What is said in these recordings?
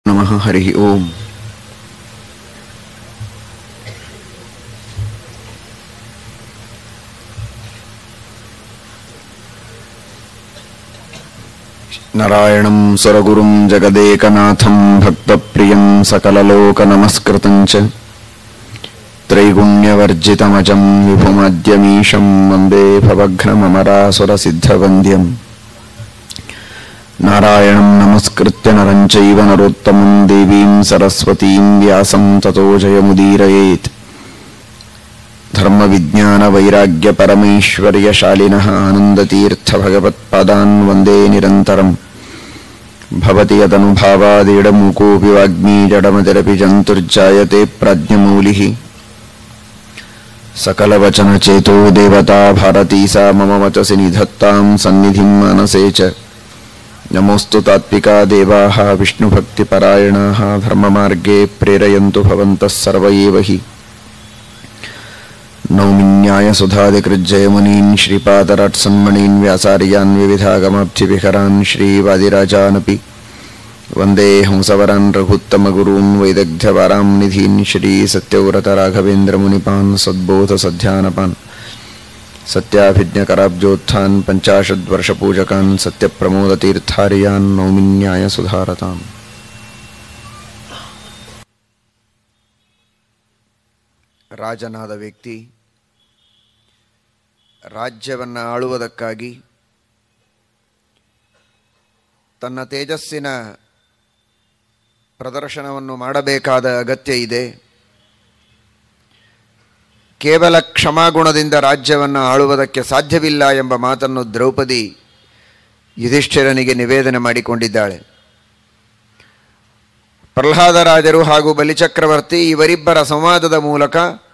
ನಮಃ ಹರಿ ಓಂ ನಾರಾಯಣಂ ಸ್ವರಗುರುಂ ಜಗದೇಕನಾಥಂ ಭಕ್ತಪ್ರಿಯಂ ಸಕಲಲೋಕನಮಸ್ಕೃತಂ ಚ ತ್ರೈಗುಣ್ಯವರ್ಜಿತಮಜಂ ವಿಭುಮದ್ಯಮೀಶಂ ವಂದೇ ಭವಘ್ನಮರಾಸುರಸಿದ್ಧವಂದ್ಯಂ ನಾರಾಯಣಂ ನಮಸ್ಕೃತ್ಯ ನರಂ ಚೈವ ನರೋತ್ತಮಂ ದೇವೀಂ ಸರಸ್ವತೀಂ ವ್ಯಾಸಂ ತತೋ ಜಯಮುದೀರಯೇತ್ ಧರ್ಮವಿಜ್ಞಾನ ವೈರಾಗ್ಯ ಪರಮೈಶ್ವರ್ಯ ಶಾಲಿನಃ ಆನಂದತೀರ್ಥ ಭಗವತ್ಪಾದಾನ್ ವಂದೇ ನಿರಂತರಂ ಭವತಿ ಯದನುಭಾವಾದಿಡಮುಕೋऽಪಿ ವಾಗ್ಮೀ ಜಡಮತಿರಪಿ ಜಂತುರ್ಜಾಯತೆ ಪ್ರಾಜ್ಞಮೌಲಿः सकलवचनचेतो देवता भारती सा मम वचसि निधत्तां सन्निधिं मानसे च नमोऽस्तु तात्विका देवाः विष्णुभक्तिपरायणाः धर्ममार्गे प्रेरयन्तु भवन्तः सर्व एव हि नौमिन्यायसुधादिकृज्जयमुनीन् श्रीपादराट्सन्मणीन् व्यासार्यान् विविधागमाब्धिविहरान् श्रीवादिराजानपि वन्दे हंसवरान् रघुत्तमगुरून् वैदग्ध्यवरां निधीन् श्रीसत्यव्रतराघवेन्द्रमुनिपान् सद्बोधसध्यानपान् सत्याभिज्ञकराब्जोत्थान् पञ्चाशद्वर्षपूजकान् सत्यप्रमोदतीर्थार्यान् नौमिन्यायसुधारताम् ರಾಜನಾದ ವ್ಯಕ್ತಿ ರಾಜ್ಯವನ್ನು ಆಳುವುದಕ್ಕಾಗಿ ತನ್ನ ತೇಜಸ್ಸಿನ ಪ್ರದರ್ಶನವನ್ನು ಮಾಡಬೇಕಾದ ಅಗತ್ಯ ಇದೆ ಕೇವಲ ಕ್ಷಮಾಗುಣದಿಂದ ರಾಜ್ಯವನ್ನು ಆಳುವುದಕ್ಕೆ ಸಾಧ್ಯವಿಲ್ಲ ಎಂಬ ಮಾತನ್ನು ದ್ರೌಪದಿ ಯುಧಿಷ್ಠಿರನಿಗೆ ನಿವೇದನೆ ಮಾಡಿಕೊಂಡಿದ್ದಾಳೆ ಪ್ರಹ್ಲಾದರಾಜರು ಹಾಗೂ ಬಲಿಚಕ್ರವರ್ತಿ ಇವರಿಬ್ಬರ ಸಂವಾದದ ಮೂಲಕ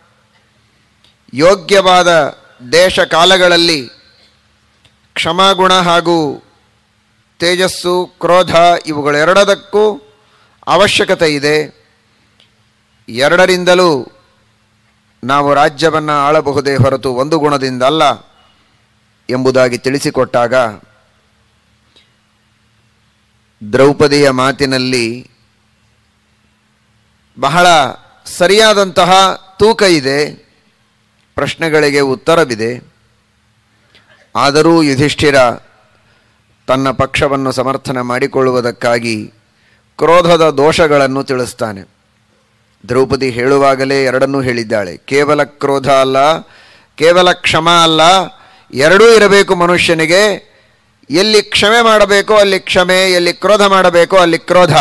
ಯೋಗ್ಯವಾದ ದೇಶ ಕಾಲಗಳಲ್ಲಿ ಕ್ಷಮಾಗುಣ ಹಾಗೂ ತೇಜಸ್ಸು ಕ್ರೋಧ ಇವುಗಳೆರಡದಕ್ಕೂ ಅವಶ್ಯಕತೆ ಇದೆ ಎರಡರಿಂದಲೂ ನಾವು ರಾಜ್ಯವನ್ನು ಆಳಬಹುದೇ ಹೊರತು ಒಂದು ಗುಣದಿಂದ ಅಲ್ಲ ಎಂಬುದಾಗಿ ತಿಳಿಸಿಕೊಟ್ಟಾಗ ದ್ರೌಪದಿಯ ಮಾತಿನಲ್ಲಿ ಬಹಳ ಸರಿಯಾದಂತಹ ತೂಕ ಇದೆ ಪ್ರಶ್ನೆಗಳಿಗೆ ಉತ್ತರವಿದೆ ಆದರೂ ಯುಧಿಷ್ಠಿರ ತನ್ನ ಪಕ್ಷವನ್ನು ಸಮರ್ಥನೆ ಮಾಡಿಕೊಳ್ಳುವುದಕ್ಕಾಗಿ ಕ್ರೋಧದ ದೋಷಗಳನ್ನು ತಿಳಿಸ್ತಾನೆ ದ್ರೌಪದಿ ಹೇಳುವಾಗಲೇ ಎರಡನ್ನೂ ಹೇಳಿದ್ದಾಳೆ ಕೇವಲ ಕ್ರೋಧ ಅಲ್ಲ ಕೇವಲ ಕ್ಷಮ ಅಲ್ಲ ಎರಡೂ ಇರಬೇಕು ಮನುಷ್ಯನಿಗೆ ಎಲ್ಲಿ ಕ್ಷಮೆ ಮಾಡಬೇಕೋ ಅಲ್ಲಿ ಕ್ಷಮೆ ಎಲ್ಲಿ ಕ್ರೋಧ ಮಾಡಬೇಕೋ ಅಲ್ಲಿ ಕ್ರೋಧ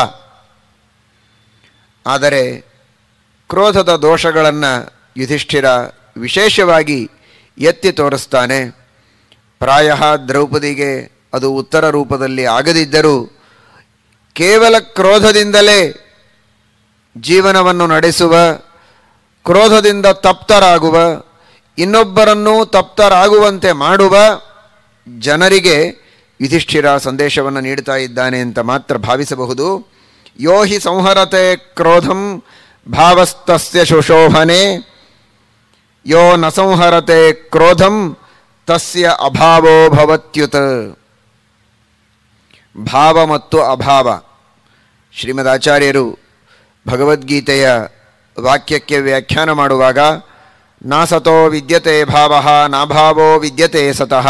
ಆದರೆ ಕ್ರೋಧದ ದೋಷಗಳನ್ನು ಯುಧಿಷ್ಠಿರ ವಿಶೇಷವಾಗಿ ಎತ್ತಿ ತೋರಿಸ್ತಾನೆ ಪ್ರಾಯ ದ್ರೌಪದಿಗೆ ಅದು ಉತ್ತರ ರೂಪದಲ್ಲಿ ಆಗದಿದ್ದರೂ ಕೇವಲ ಕ್ರೋಧದಿಂದಲೇ ಜೀವನವನ್ನು ನಡೆಸುವ ಕ್ರೋಧದಿಂದ ತಪ್ತರಾಗುವ ಇನ್ನೊಬ್ಬರನ್ನೂ ತಪ್ತರಾಗುವಂತೆ ಮಾಡುವ ಜನರಿಗೆ ಯುಧಿಷ್ಠಿರ ಸಂದೇಶವನ್ನು ನೀಡ್ತಾ ಇದ್ದಾನೆ ಅಂತ ಮಾತ್ರ ಭಾವಿಸಬಹುದು ಯೋ ಹಿ ಸಂಹರತೆ ಕ್ರೋಧಂ ಭಾವಸ್ತಸ್ಯ ಶುಶೋಭನೆ ಯೋ ನ ಸಂಹರತೆ ಕ್ರೋಧಂ ತಸ್ಯ ಅಭಾವೋ ಭವತ್ಯುತ ಭಾವ ಮತ್ತು ಅಭಾವ ಶ್ರೀಮದ್ ಆಚಾರ್ಯರು ಭಗವದ್ಗೀತೆಯ ವಾಕ್ಯಕ್ಕೆ ವ್ಯಾಖ್ಯಾನ ಮಾಡುವಾಗ ನಾ ಸತೋ ವಿದ್ಯತೆ ಭಾವ ನಾಭಾವೋ ವಿದ್ಯತೆ ಸತಃ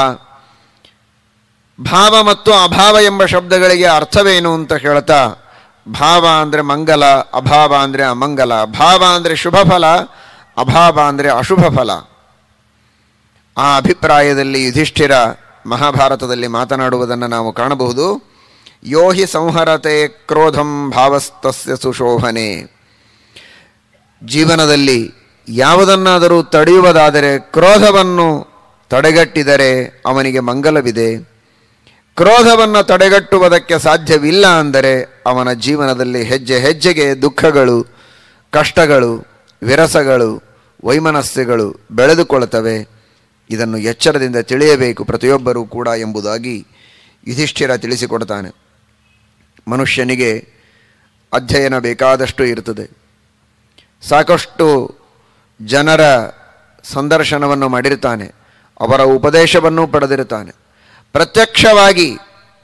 ಭಾವ ಮತ್ತು ಅಭಾವ ಎಂಬ ಶಬ್ದಗಳಿಗೆ ಅರ್ಥವೇನು ಅಂತ ಹೇಳ್ತಾ ಭಾವ ಅಂದರೆ ಮಂಗಲ ಅಭಾವ ಅಂದರೆ ಅಮಂಗಲ ಭಾವ ಅಂದರೆ ಶುಭ ಫಲ ಅಭಾವ ಅಂದರೆ ಅಶುಭ ಫಲ ಆ ಅಭಿಪ್ರಾಯದಲ್ಲಿ ಯುಧಿಷ್ಠಿರ ಮಹಾಭಾರತದಲ್ಲಿ ಮಾತನಾಡುವುದನ್ನು ನಾವು ಕಾಣಬಹುದು ಯೋ ಹಿ ಸಂಹರತೆ ಕ್ರೋಧಂ ಭಾವಸ್ತಸ್ಯ ಸುಶೋಭನೆ ಜೀವನದಲ್ಲಿ ಯಾವುದನ್ನಾದರೂ ತಡೆಯುವುದಾದರೆ ಕ್ರೋಧವನ್ನು ತಡೆಗಟ್ಟಿದರೆ ಅವನಿಗೆ ಮಂಗಲವಿದೆ ಕ್ರೋಧವನ್ನು ತಡೆಗಟ್ಟುವುದಕ್ಕೆ ಸಾಧ್ಯವಿಲ್ಲ ಅಂದರೆ ಅವನ ಜೀವನದಲ್ಲಿ ಹೆಜ್ಜೆ ಹೆಜ್ಜೆಗೆ ದುಃಖಗಳು ಕಷ್ಟಗಳು ವಿರಸಗಳು ವೈಮನಸ್ಯಗಳು ಬೆಳೆದುಕೊಳ್ಳುತ್ತವೆ ಇದನ್ನು ಎಚ್ಚರದಿಂದ ತಿಳಿಯಬೇಕು ಪ್ರತಿಯೊಬ್ಬರೂ ಕೂಡ ಎಂಬುದಾಗಿ ಯುಧಿಷ್ಠಿರ ತಿಳಿಸಿಕೊಡ್ತಾನೆ ಮನುಷ್ಯನಿಗೆ ಅಧ್ಯಯನ ಬೇಕಾದಷ್ಟು ಇರ್ತದೆ ಸಾಕಷ್ಟು ಜನರ ಸಂದರ್ಶನವನ್ನು ಮಾಡಿರ್ತಾನೆ ಅವರ ಉಪದೇಶವನ್ನು ಪಡೆದಿರ್ತಾನೆ ಪ್ರತ್ಯಕ್ಷವಾಗಿ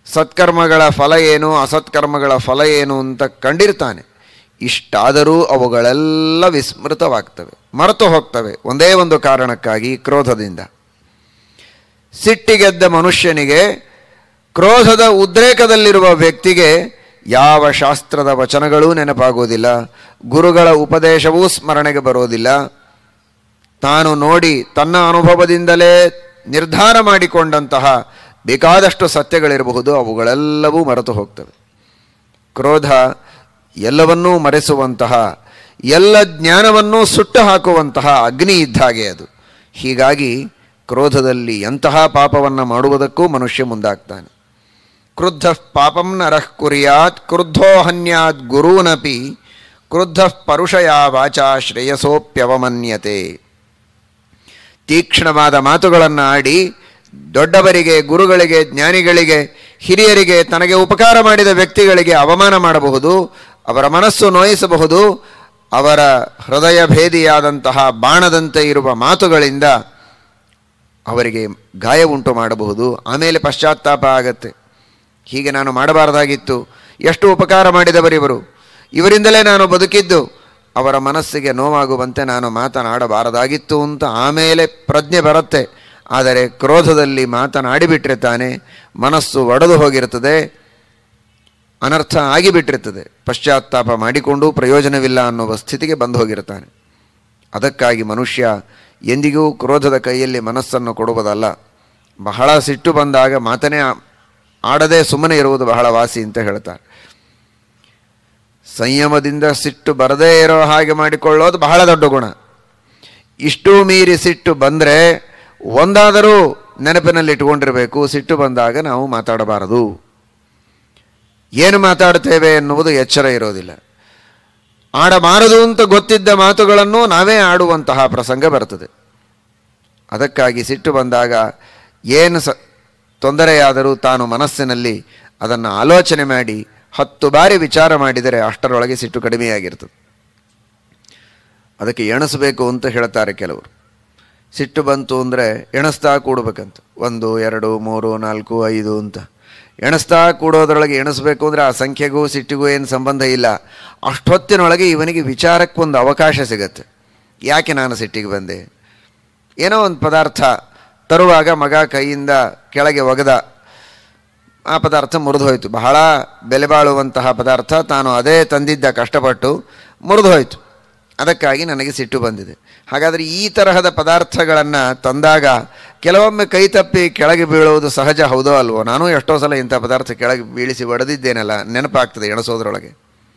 ಸತ್ಕರ್ಮಗಳ ಫಲ ಏನು ಅಸತ್ಕರ್ಮಗಳ ಫಲ ಏನು ಅಂತ ಕಂಡಿರ್ತಾನೆ ಇಷ್ಟಾದರೂ ಅವುಗಳೆಲ್ಲ ವಿಸ್ಮೃತವಾಗ್ತವೆ ಮರೆತು ಹೋಗ್ತವೆ ಒಂದೇ ಒಂದು ಕಾರಣಕ್ಕಾಗಿ ಕ್ರೋಧದಿಂದ ಸಿಟ್ಟಿಗೆದ್ದ ಮನುಷ್ಯನಿಗೆ ಕ್ರೋಧದ ಉದ್ರೇಕದಲ್ಲಿರುವ ವ್ಯಕ್ತಿಗೆ ಯಾವ ಶಾಸ್ತ್ರದ ವಚನಗಳೂ ನೆನಪಾಗೋದಿಲ್ಲ ಗುರುಗಳ ಉಪದೇಶವೂ ಸ್ಮರಣೆಗೆ ಬರೋದಿಲ್ಲ ತಾನು ನೋಡಿ ತನ್ನ ಅನುಭವದಿಂದಲೇ ನಿರ್ಧಾರ ಮಾಡಿಕೊಂಡಂತಹ ಬೇಕಾದಷ್ಟು ಸತ್ಯಗಳಿರಬಹುದು ಅವುಗಳೆಲ್ಲವೂ ಮರೆತು ಹೋಗ್ತವೆ ಕ್ರೋಧ ಎಲ್ಲವನ್ನೂ ಮರೆಸುವಂತಹ ಎಲ್ಲ ಜ್ಞಾನವನ್ನೂ ಸುಟ್ಟು ಹಾಕುವಂತಹ ಅಗ್ನಿ ಇದ್ದ ಹಾಗೆ ಅದು ಹೀಗಾಗಿ ಕ್ರೋಧದಲ್ಲಿ ಎಂತಹ ಪಾಪವನ್ನು ಮಾಡುವುದಕ್ಕೂ ಮನುಷ್ಯ ಮುಂದಾಗ್ತಾನೆ ಕ್ರುದ್ಧ ಪಾಪಂ ನರಃ ಕುರ್ಯಾತ್ ಕ್ರುದ್ಧೋ ಹನ್ಯಾತ್ ಗುರೂನಪಿ ಕ್ರುದ್ಧ ಪರುಷಯ ವಾಚಾ ಶ್ರೇಯಸೋಪ್ಯವಮನ್ಯತೆ ತೀಕ್ಷ್ಣವಾದ ಮಾತುಗಳನ್ನು ಆಡಿ ದೊಡ್ಡವರಿಗೆ ಗುರುಗಳಿಗೆ ಜ್ಞಾನಿಗಳಿಗೆ ಹಿರಿಯರಿಗೆ ತನಗೆ ಉಪಕಾರ ಮಾಡಿದ ವ್ಯಕ್ತಿಗಳಿಗೆ ಅವಮಾನ ಮಾಡಬಹುದು ಅವರ ಮನಸ್ಸು ನೋಯಿಸಬಹುದು ಅವರ ಹೃದಯ ಭೇದಿಯಾದಂತಹ ಬಾಣದಂತೆ ಇರುವ ಮಾತುಗಳಿಂದ ಅವರಿಗೆ ಗಾಯ ಉಂಟು ಮಾಡಬಹುದು ಆಮೇಲೆ ಪಶ್ಚಾತ್ತಾಪ ಆಗತ್ತೆ ಹೀಗೆ ನಾನು ಮಾಡಬಾರದಾಗಿತ್ತು ಎಷ್ಟು ಉಪಕಾರ ಮಾಡಿದವರಿವರು ಇವರಿಂದಲೇ ನಾನು ಬದುಕಿದ್ದು ಅವರ ಮನಸ್ಸಿಗೆ ನೋವಾಗುವಂತೆ ನಾನು ಮಾತನಾಡಬಾರದಾಗಿತ್ತು ಅಂತ ಆಮೇಲೆ ಪ್ರಜ್ಞೆ ಬರುತ್ತೆ ಆದರೆ ಕ್ರೋಧದಲ್ಲಿ ಮಾತನಾಡಿಬಿಟ್ರೆ ತಾನೆ ಮನಸ್ಸು ಒಡೆದು ಹೋಗಿರ್ತದೆ ಅನರ್ಥ ಆಗಿಬಿಟ್ಟಿರ್ತದೆ ಪಶ್ಚಾತ್ತಾಪ ಮಾಡಿಕೊಂಡು ಪ್ರಯೋಜನವಿಲ್ಲ ಅನ್ನುವ ಸ್ಥಿತಿಗೆ ಬಂದು ಹೋಗಿರ್ತಾನೆ ಅದಕ್ಕಾಗಿ ಮನುಷ್ಯ ಎಂದಿಗೂ ಕ್ರೋಧದ ಕೈಯಲ್ಲಿ ಮನಸ್ಸನ್ನು ಕೊಡುವುದಲ್ಲ ಬಹಳ ಸಿಟ್ಟು ಬಂದಾಗ ಮಾತನೇ ಆಡದೆ ಸುಮ್ಮನೆ ಇರುವುದು ಬಹಳ ವಾಸಿ ಅಂತ ಹೇಳ್ತಾರೆ ಸಂಯಮದಿಂದ ಸಿಟ್ಟು ಬರದೇ ಇರೋ ಹಾಗೆ ಮಾಡಿಕೊಳ್ಳೋದು ಬಹಳ ದೊಡ್ಡ ಗುಣ ಇಷ್ಟು ಮೀರಿ ಸಿಟ್ಟು ಬಂದರೆ ಒಂದಾದರೂ ನೆನಪಿನಲ್ಲಿ ಇಟ್ಕೊಂಡಿರಬೇಕು ಸಿಟ್ಟು ಬಂದಾಗ ನಾವು ಮಾತಾಡಬಾರದು ಏನು ಮಾತಾಡ್ತೇವೆ ಎನ್ನುವುದು ಎಚ್ಚರ ಇರೋದಿಲ್ಲ ಆಡಬಾರದು ಅಂತ ಗೊತ್ತಿದ್ದ ಮಾತುಗಳನ್ನು ನಾವೇ ಆಡುವಂತಹ ಪ್ರಸಂಗ ಬರ್ತದೆ ಅದಕ್ಕಾಗಿ ಸಿಟ್ಟು ಬಂದಾಗ ಏನು ಸ ತೊಂದರೆಯಾದರೂ ತಾನು ಮನಸ್ಸಿನಲ್ಲಿ ಅದನ್ನು ಆಲೋಚನೆ ಮಾಡಿ ಹತ್ತು ಬಾರಿ ವಿಚಾರ ಮಾಡಿದರೆ ಅಷ್ಟರೊಳಗೆ ಸಿಟ್ಟು ಕಡಿಮೆಯಾಗಿರ್ತದೆ ಅದಕ್ಕೆ ಎಣಿಸಬೇಕು ಅಂತ ಹೇಳ್ತಾರೆ ಕೆಲವರು ಸಿಟ್ಟು ಬಂತು ಅಂದರೆ ಎಣಿಸ್ತಾ ಕೂಡಬೇಕಂತ ಒಂದು ಎರಡು ಮೂರು ನಾಲ್ಕು ಐದು ಅಂತ ಎಣಿಸ್ತಾ ಕೂಡೋದ್ರೊಳಗೆ ಎಣಿಸ್ಬೇಕು ಅಂದರೆ ಆ ಸಂಖ್ಯೆಗೂ ಸಿಟ್ಟಿಗೂ ಏನು ಸಂಬಂಧ ಇಲ್ಲ ಅಷ್ಟೊತ್ತಿನೊಳಗೆ ಇವನಿಗೆ ವಿಚಾರಕ್ಕೊಂದು ಅವಕಾಶ ಸಿಗತ್ತೆ ಯಾಕೆ ನಾನು ಸಿಟ್ಟಿಗೆ ಬಂದೆ ಏನೋ ಒಂದು ಪದಾರ್ಥ ತರುವಾಗ ಮಗ ಕೈಯಿಂದ ಕೆಳಗೆ ಒಗೆದ ಆ ಪದಾರ್ಥ ಮುರಿದು ಹೋಯಿತು ಬಹಳ ಬೆಲೆ ಬಾಳುವಂತಹ ಪದಾರ್ಥ ತಾನು ಅದೇ ತಂದಿದ್ದ ಕಷ್ಟಪಟ್ಟು ಮುರಿದು ಹೋಯಿತು ಅದಕ್ಕಾಗಿ ನನಗೆ ಸಿಟ್ಟು ಬಂದಿದೆ ಹಾಗಾದರೆ ಈ ತರಹದ ಪದಾರ್ಥಗಳನ್ನು ತಂದಾಗ ಕೆಲವೊಮ್ಮೆ ಕೈ ತಪ್ಪಿ ಕೆಳಗೆ ಬೀಳುವುದು ಸಹಜ ಹೌದೋ ಅಲ್ವೋ ನಾನು ಎಷ್ಟೋ ಸಲ ಇಂಥ ಪದಾರ್ಥ ಕೆಳಗೆ ಬೀಳಿಸಿ ಒಡೆದಿದ್ದೇನಲ್ಲ ನೆನಪಾಗ್ತದೆ ಎಣಿಸೋದ್ರೊಳಗೆ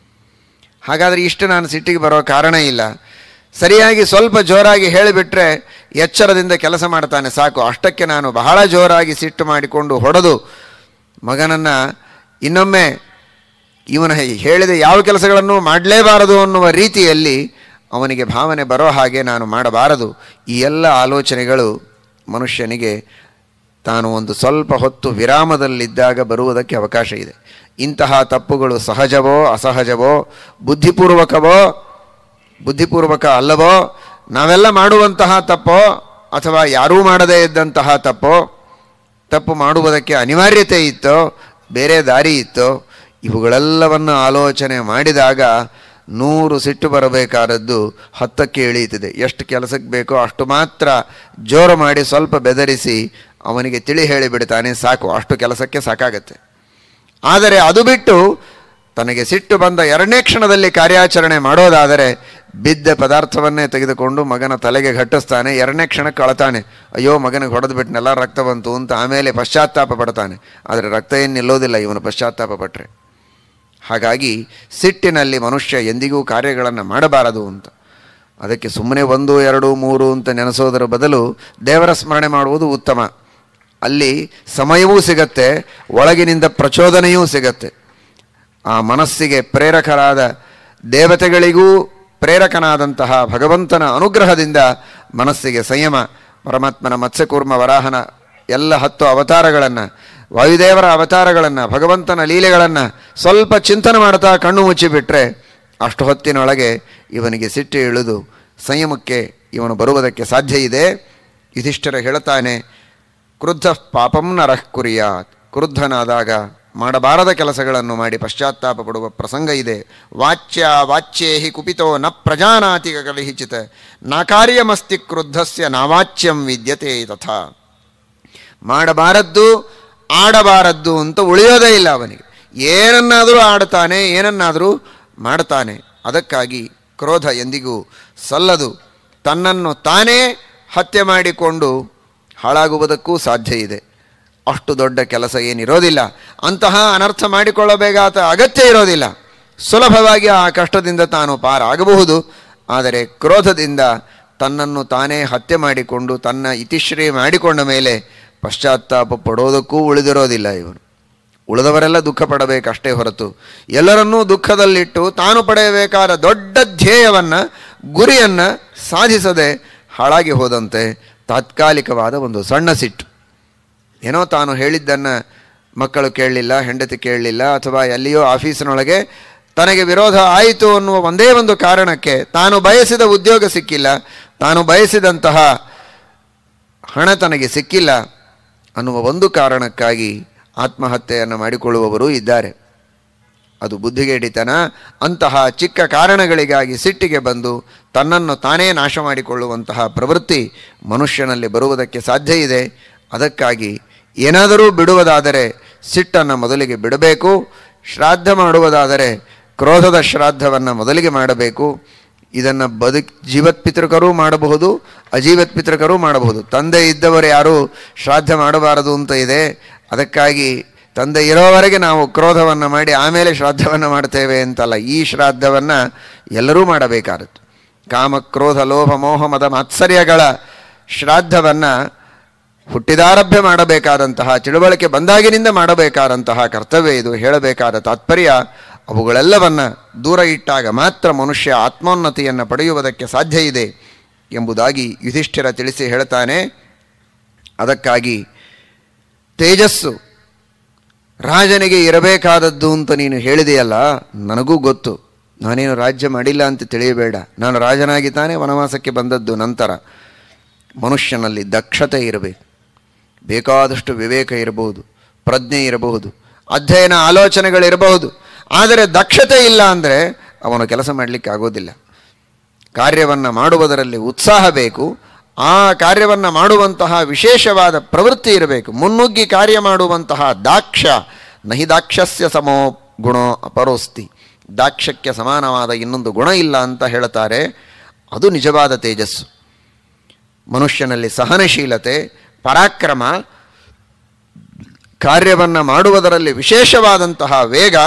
ಹಾಗಾದರೆ ಇಷ್ಟು ನಾನು ಸಿಟ್ಟಿಗೆ ಬರೋ ಕಾರಣ ಇಲ್ಲ ಸರಿಯಾಗಿ ಸ್ವಲ್ಪ ಜೋರಾಗಿ ಹೇಳಿಬಿಟ್ರೆ ಎಚ್ಚರದಿಂದ ಕೆಲಸ ಮಾಡ್ತಾನೆ ಸಾಕು ಅಷ್ಟಕ್ಕೆ ನಾನು ಬಹಳ ಜೋರಾಗಿ ಸಿಟ್ಟು ಮಾಡಿಕೊಂಡು ಹೊಡೆದು ಮಗನನ್ನು ಇನ್ನೊಮ್ಮೆ ಇವನ ಹೇಳಿದ ಯಾವ ಕೆಲಸಗಳನ್ನು ಮಾಡಲೇಬಾರದು ಅನ್ನುವ ರೀತಿಯಲ್ಲಿ ಅವನಿಗೆ ಭಾವನೆ ಬರೋ ಹಾಗೆ ನಾನು ಮಾಡಬಾರದು ಈ ಎಲ್ಲ ಆಲೋಚನೆಗಳು ಮನುಷ್ಯನಿಗೆ ತಾನು ಒಂದು ಸ್ವಲ್ಪ ಹೊತ್ತು ವಿರಾಮದಲ್ಲಿದ್ದಾಗ ಬರುವುದಕ್ಕೆ ಅವಕಾಶ ಇದೆ ಇಂತಹ ತಪ್ಪುಗಳು ಸಹಜವೋ ಅಸಹಜವೋ ಬುದ್ಧಿಪೂರ್ವಕವೋ ಬುದ್ಧಿಪೂರ್ವಕ ಅಲ್ಲವೋ ನಾವೆಲ್ಲ ಮಾಡುವಂತಹ ತಪ್ಪೋ ಅಥವಾ ಯಾರೂ ಮಾಡದೇ ಇದ್ದಂತಹ ತಪ್ಪೋ ತಪ್ಪು ಮಾಡುವುದಕ್ಕೆ ಅನಿವಾರ್ಯತೆ ಇತ್ತೋ ಬೇರೆ ದಾರಿ ಇತ್ತೋ ಇವುಗಳೆಲ್ಲವನ್ನು ಆಲೋಚನೆ ಮಾಡಿದಾಗ ನೂರು ಸಿಟ್ಟು ಬರಬೇಕಾದದ್ದು ಹತ್ತಕ್ಕೆ ಇಳೀತಿದೆ ಎಷ್ಟು ಕೆಲಸಕ್ಕೆ ಬೇಕೋ ಅಷ್ಟು ಮಾತ್ರ ಜೋರು ಮಾಡಿ ಸ್ವಲ್ಪ ಬೆದರಿಸಿ ಅವನಿಗೆ ತಿಳಿ ಹೇಳಿಬಿಡ್ತಾನೆ ಸಾಕು ಅಷ್ಟು ಕೆಲಸಕ್ಕೆ ಸಾಕಾಗತ್ತೆ ಆದರೆ ಅದು ಬಿಟ್ಟು ತನಗೆ ಸಿಟ್ಟು ಬಂದ ಎರಡನೇ ಕ್ಷಣದಲ್ಲಿ ಕಾರ್ಯಾಚರಣೆ ಮಾಡೋದಾದರೆ ಬಿದ್ದ ಪದಾರ್ಥವನ್ನೇ ತೆಗೆದುಕೊಂಡು ಮಗನ ತಲೆಗೆ ಘಟ್ಟಿಸ್ತಾನೆ ಎರಡನೇ ಕ್ಷಣಕ್ಕೆ ಅಳತಾನೆ ಅಯ್ಯೋ ಮಗನಿಗೆ ಹೊಡೆದು ಬಿಟ್ಟನೆಲ್ಲ ರಕ್ತ ಬಂತು ಅಂತ ಆಮೇಲೆ ಪಶ್ಚಾತ್ತಾಪ ಪಡ್ತಾನೆ ಆದರೆ ರಕ್ತ ಏನು ನಿಲ್ಲೋದಿಲ್ಲ ಇವನು ಪಶ್ಚಾತ್ತಾಪ ಪಟ್ಟರೆ ಹಾಗಾಗಿ ಸಿಟ್ಟಿನಲ್ಲಿ ಮನುಷ್ಯ ಎಂದಿಗೂ ಕಾರ್ಯಗಳನ್ನು ಮಾಡಬಾರದು ಅಂತ ಅದಕ್ಕೆ ಸುಮ್ಮನೆ ಒಂದು ಎರಡು ಮೂರು ಅಂತ ನೆನೆಸೋದರ ಬದಲು ದೇವರ ಸ್ಮರಣೆ ಮಾಡುವುದು ಉತ್ತಮ ಅಲ್ಲಿ ಸಮಯವೂ ಸಿಗತ್ತೆ ಒಳಗಿನಿಂದ ಪ್ರಚೋದನೆಯೂ ಸಿಗತ್ತೆ ಆ ಮನಸ್ಸಿಗೆ ಪ್ರೇರಕರಾದ ದೇವತೆಗಳಿಗೂ ಪ್ರೇರಕನಾದಂತಹ ಭಗವಂತನ ಅನುಗ್ರಹದಿಂದ ಮನಸ್ಸಿಗೆ ಸಂಯಮ ಪರಮಾತ್ಮನ ಮತ್ಸ್ಯಕೂರ್ಮ ವರಾಹನ ಎಲ್ಲ ಹತ್ತು ಅವತಾರಗಳನ್ನು ವಾಯುದೇವರ ಅವತಾರಗಳನ್ನು ಭಗವಂತನ ಲೀಲೆಗಳನ್ನು ಸ್ವಲ್ಪ ಚಿಂತನೆ ಮಾಡ್ತಾ ಕಣ್ಣು ಮುಚ್ಚಿಬಿಟ್ರೆ ಅಷ್ಟು ಹೊತ್ತಿನೊಳಗೆ ಇವನಿಗೆ ಸಿಟ್ಟು ಇಳಿದು ಸಂಯಮಕ್ಕೆ ಇವನು ಬರುವುದಕ್ಕೆ ಸಾಧ್ಯ ಇದೆ ಯುಧಿಷ್ಠರ ಹೇಳ್ತಾನೆ ಕ್ರುದ್ಧ ಪಾಪಂ ನರಃ ಕುರಿಯಾತ್ ಕ್ರುದ್ಧನಾದಾಗ ಮಾಡಬಾರದ ಕೆಲಸಗಳನ್ನು ಮಾಡಿ ಪಶ್ಚಾತ್ತಾಪ ಪಡುವ ಪ್ರಸಂಗ ಇದೆ ವಾಚ್ಯ ವಾಚ್ಯೇ ಹಿ ಕುಪಿತೋ ನ ಪ್ರಜಾನಾತಿ ಕಲಿಹಿಚಿತ ನ ಕಾರ್ಯಮಸ್ತಿ ಕ್ರುದ್ಧಸ್ಯ ನಾವಾಚ್ಯಂ ವಿದ್ಯತೆ ತಥಾ ಮಾಡಬಾರದ್ದು ಆಡಬಾರದ್ದು ಅಂತ ಉಳಿಯೋದೇ ಇಲ್ಲ ಅವನಿಗೆ ಏನನ್ನಾದರೂ ಆಡ್ತಾನೆ ಏನನ್ನಾದರೂ ಮಾಡ್ತಾನೆ ಅದಕ್ಕಾಗಿ ಕ್ರೋಧ ಎಂದಿಗೂ ಸಲ್ಲದು ತನ್ನನ್ನು ತಾನೇ ಹತ್ಯೆ ಮಾಡಿಕೊಂಡು ಹಾಳಾಗುವುದಕ್ಕೂ ಸಾಧ್ಯ ಇದೆ ಅಷ್ಟು ದೊಡ್ಡ ಕೆಲಸ ಏನಿರೋದಿಲ್ಲ ಅಂತಹ ಅನರ್ಥ ಮಾಡಿಕೊಳ್ಳಬೇಕಾದ ಅಗತ್ಯ ಇರೋದಿಲ್ಲ ಸುಲಭವಾಗಿ ಆ ಕಷ್ಟದಿಂದ ತಾನು ಪಾರಾಗಬಹುದು ಆದರೆ ಕ್ರೋಧದಿಂದ ತನ್ನನ್ನು ತಾನೇ ಹತ್ಯೆ ಮಾಡಿಕೊಂಡು ತನ್ನ ಇತಿಶ್ರೀ ಮಾಡಿಕೊಂಡ ಮೇಲೆ ಪಶ್ಚಾತ್ತಾಪ ಪಡೋದಕ್ಕೂ ಉಳಿದಿರೋದಿಲ್ಲ ಇವನು ಉಳಿದವರೆಲ್ಲ ದುಃಖ ಪಡಬೇಕಷ್ಟೇ ಹೊರತು ಎಲ್ಲರನ್ನೂ ದುಃಖದಲ್ಲಿಟ್ಟು ತಾನು ಪಡೆಯಬೇಕಾದ ದೊಡ್ಡ ಧ್ಯೇಯವನ್ನು ಗುರಿಯನ್ನು ಸಾಧಿಸದೆ ಹಾಳಾಗಿ ಹೋದಂತೆ ತಾತ್ಕಾಲಿಕವಾದ ಒಂದು ಸಣ್ಣ ಸಿಟ್ಟು ಏನೋ ತಾನು ಹೇಳಿದ್ದನ್ನು ಮಕ್ಕಳು ಕೇಳಲಿಲ್ಲ ಹೆಂಡತಿ ಕೇಳಲಿಲ್ಲ ಅಥವಾ ಎಲ್ಲಿಯೋ ಆಫೀಸಿನೊಳಗೆ ತನಗೆ ವಿರೋಧ ಆಯಿತು ಅನ್ನುವ ಒಂದೇ ಒಂದು ಕಾರಣಕ್ಕೆ ತಾನು ಬಯಸಿದ ಉದ್ಯೋಗ ಸಿಕ್ಕಿಲ್ಲ ತಾನು ಬಯಸಿದಂತಹ ಹಣ ತನಗೆ ಸಿಕ್ಕಿಲ್ಲ ಅನ್ನುವ ಒಂದು ಕಾರಣಕ್ಕಾಗಿ ಆತ್ಮಹತ್ಯೆಯನ್ನು ಮಾಡಿಕೊಳ್ಳುವವರೂ ಇದ್ದಾರೆ ಅದು ಬುದ್ಧಿಗೇಡಿತನ ಅಂತಹ ಚಿಕ್ಕ ಕಾರಣಗಳಿಗಾಗಿ ಸಿಟ್ಟಿಗೆ ಬಂದು ತನ್ನನ್ನು ತಾನೇ ನಾಶ ಮಾಡಿಕೊಳ್ಳುವಂತಹ ಪ್ರವೃತ್ತಿ ಮನುಷ್ಯನಲ್ಲಿ ಬರುವುದಕ್ಕೆ ಸಾಧ್ಯ ಇದೆ ಅದಕ್ಕಾಗಿ ಏನಾದರೂ ಬಿಡುವುದಾದರೆ ಸಿಟ್ಟನ್ನು ಮೊದಲಿಗೆ ಬಿಡಬೇಕು ಶ್ರಾದ್ದ ಮಾಡುವುದಾದರೆ ಕ್ರೋಧದ ಶ್ರಾದ್ದವನ್ನು ಮೊದಲಿಗೆ ಮಾಡಬೇಕು ಇದನ್ನು ಬದುಕ್ ಜೀವತ್ ಪಿತೃಕರೂ ಮಾಡಬಹುದು ಅಜೀವತ್ ಪಿತೃಕರೂ ಮಾಡಬಹುದು ತಂದೆ ಇದ್ದವರು ಯಾರೂ ಶ್ರಾದ್ದ ಮಾಡಬಾರದು ಅಂತ ಇದೆ ಅದಕ್ಕಾಗಿ ತಂದೆ ಇರೋವರೆಗೆ ನಾವು ಕ್ರೋಧವನ್ನು ಮಾಡಿ ಆಮೇಲೆ ಶ್ರಾದ್ದವನ್ನು ಮಾಡ್ತೇವೆ ಅಂತಲ್ಲ ಈ ಶ್ರಾದ್ದವನ್ನು ಎಲ್ಲರೂ ಮಾಡಬೇಕಾದದ್ದು ಕಾಮ ಕ್ರೋಧ ಲೋಭ ಮೋಹ ಮದ ಮಾತ್ಸರ್ಯಗಳ ಶ್ರಾದ್ದವನ್ನು ಹುಟ್ಟಿದಾರಭ್ಯ ಮಾಡಬೇಕಾದಂತಹ ತಿಳುವಳಿಕೆ ಬಂದಾಗಿನಿಂದ ಮಾಡಬೇಕಾದಂತಹ ಕರ್ತವ್ಯ ಇದು ಹೇಳಬೇಕಾದ ತಾತ್ಪರ್ಯ ಅವುಗಳೆಲ್ಲವನ್ನ ದೂರ ಇಟ್ಟಾಗ ಮಾತ್ರ ಮನುಷ್ಯ ಆತ್ಮೋನ್ನತಿಯನ್ನು ಪಡೆಯುವುದಕ್ಕೆ ಸಾಧ್ಯ ಇದೆ ಎಂಬುದಾಗಿ ಯುಧಿಷ್ಠಿರ ತಿಳಿಸಿ ಹೇಳ್ತಾನೆ ಅದಕ್ಕಾಗಿ ತೇಜಸ್ಸು ರಾಜನಿಗೆ ಇರಬೇಕಾದದ್ದು ಅಂತ ನೀನು ಹೇಳಿದೆಯಲ್ಲ ನನಗೂ ಗೊತ್ತು ನಾನೇನು ರಾಜ್ಯ ಮಾಡಿಲ್ಲ ಅಂತ ತಿಳಿಯಬೇಡ ನಾನು ರಾಜನಾಗಿ ತಾನೇ ವನವಾಸಕ್ಕೆ ಬಂದದ್ದು ನಂತರ ಮನುಷ್ಯನಲ್ಲಿ ದಕ್ಷತೆ ಇರಬೇಕು ಬೇಕಾದಷ್ಟು ವಿವೇಕ ಇರಬಹುದು ಪ್ರಜ್ಞೆ ಇರಬಹುದು ಅಧ್ಯಯನ ಆಲೋಚನೆಗಳಿರಬಹುದು ಆದರೆ ದಕ್ಷತೆ ಇಲ್ಲ ಅಂದರೆ ಅವನು ಕೆಲಸ ಮಾಡಲಿಕ್ಕೆ ಆಗೋದಿಲ್ಲ ಕಾರ್ಯವನ್ನು ಮಾಡುವುದರಲ್ಲಿ ಉತ್ಸಾಹ ಬೇಕು ಆ ಕಾರ್ಯವನ್ನು ಮಾಡುವಂತಹ ವಿಶೇಷವಾದ ಪ್ರವೃತ್ತಿ ಇರಬೇಕು ಮುನ್ನುಗ್ಗಿ ಕಾರ್ಯ ಮಾಡುವಂತಹ ದಾಕ್ಷ ನಹಿ ದಾಕ್ಷಸ್ಯ ಸಮೋ ಗುಣೋ ಅಪರೋಸ್ತಿ ದಾಕ್ಷಕ್ಕೆ ಸಮಾನವಾದ ಇನ್ನೊಂದು ಗುಣ ಇಲ್ಲ ಅಂತ ಹೇಳ್ತಾರೆ ಅದು ನಿಜವಾದ ತೇಜಸ್ಸು ಮನುಷ್ಯನಲ್ಲಿ ಸಹನಶೀಲತೆ ಪರಾಕ್ರಮ ಕಾರ್ಯವನ್ನು ಮಾಡುವುದರಲ್ಲಿ ವಿಶೇಷವಾದಂತಹ ವೇಗ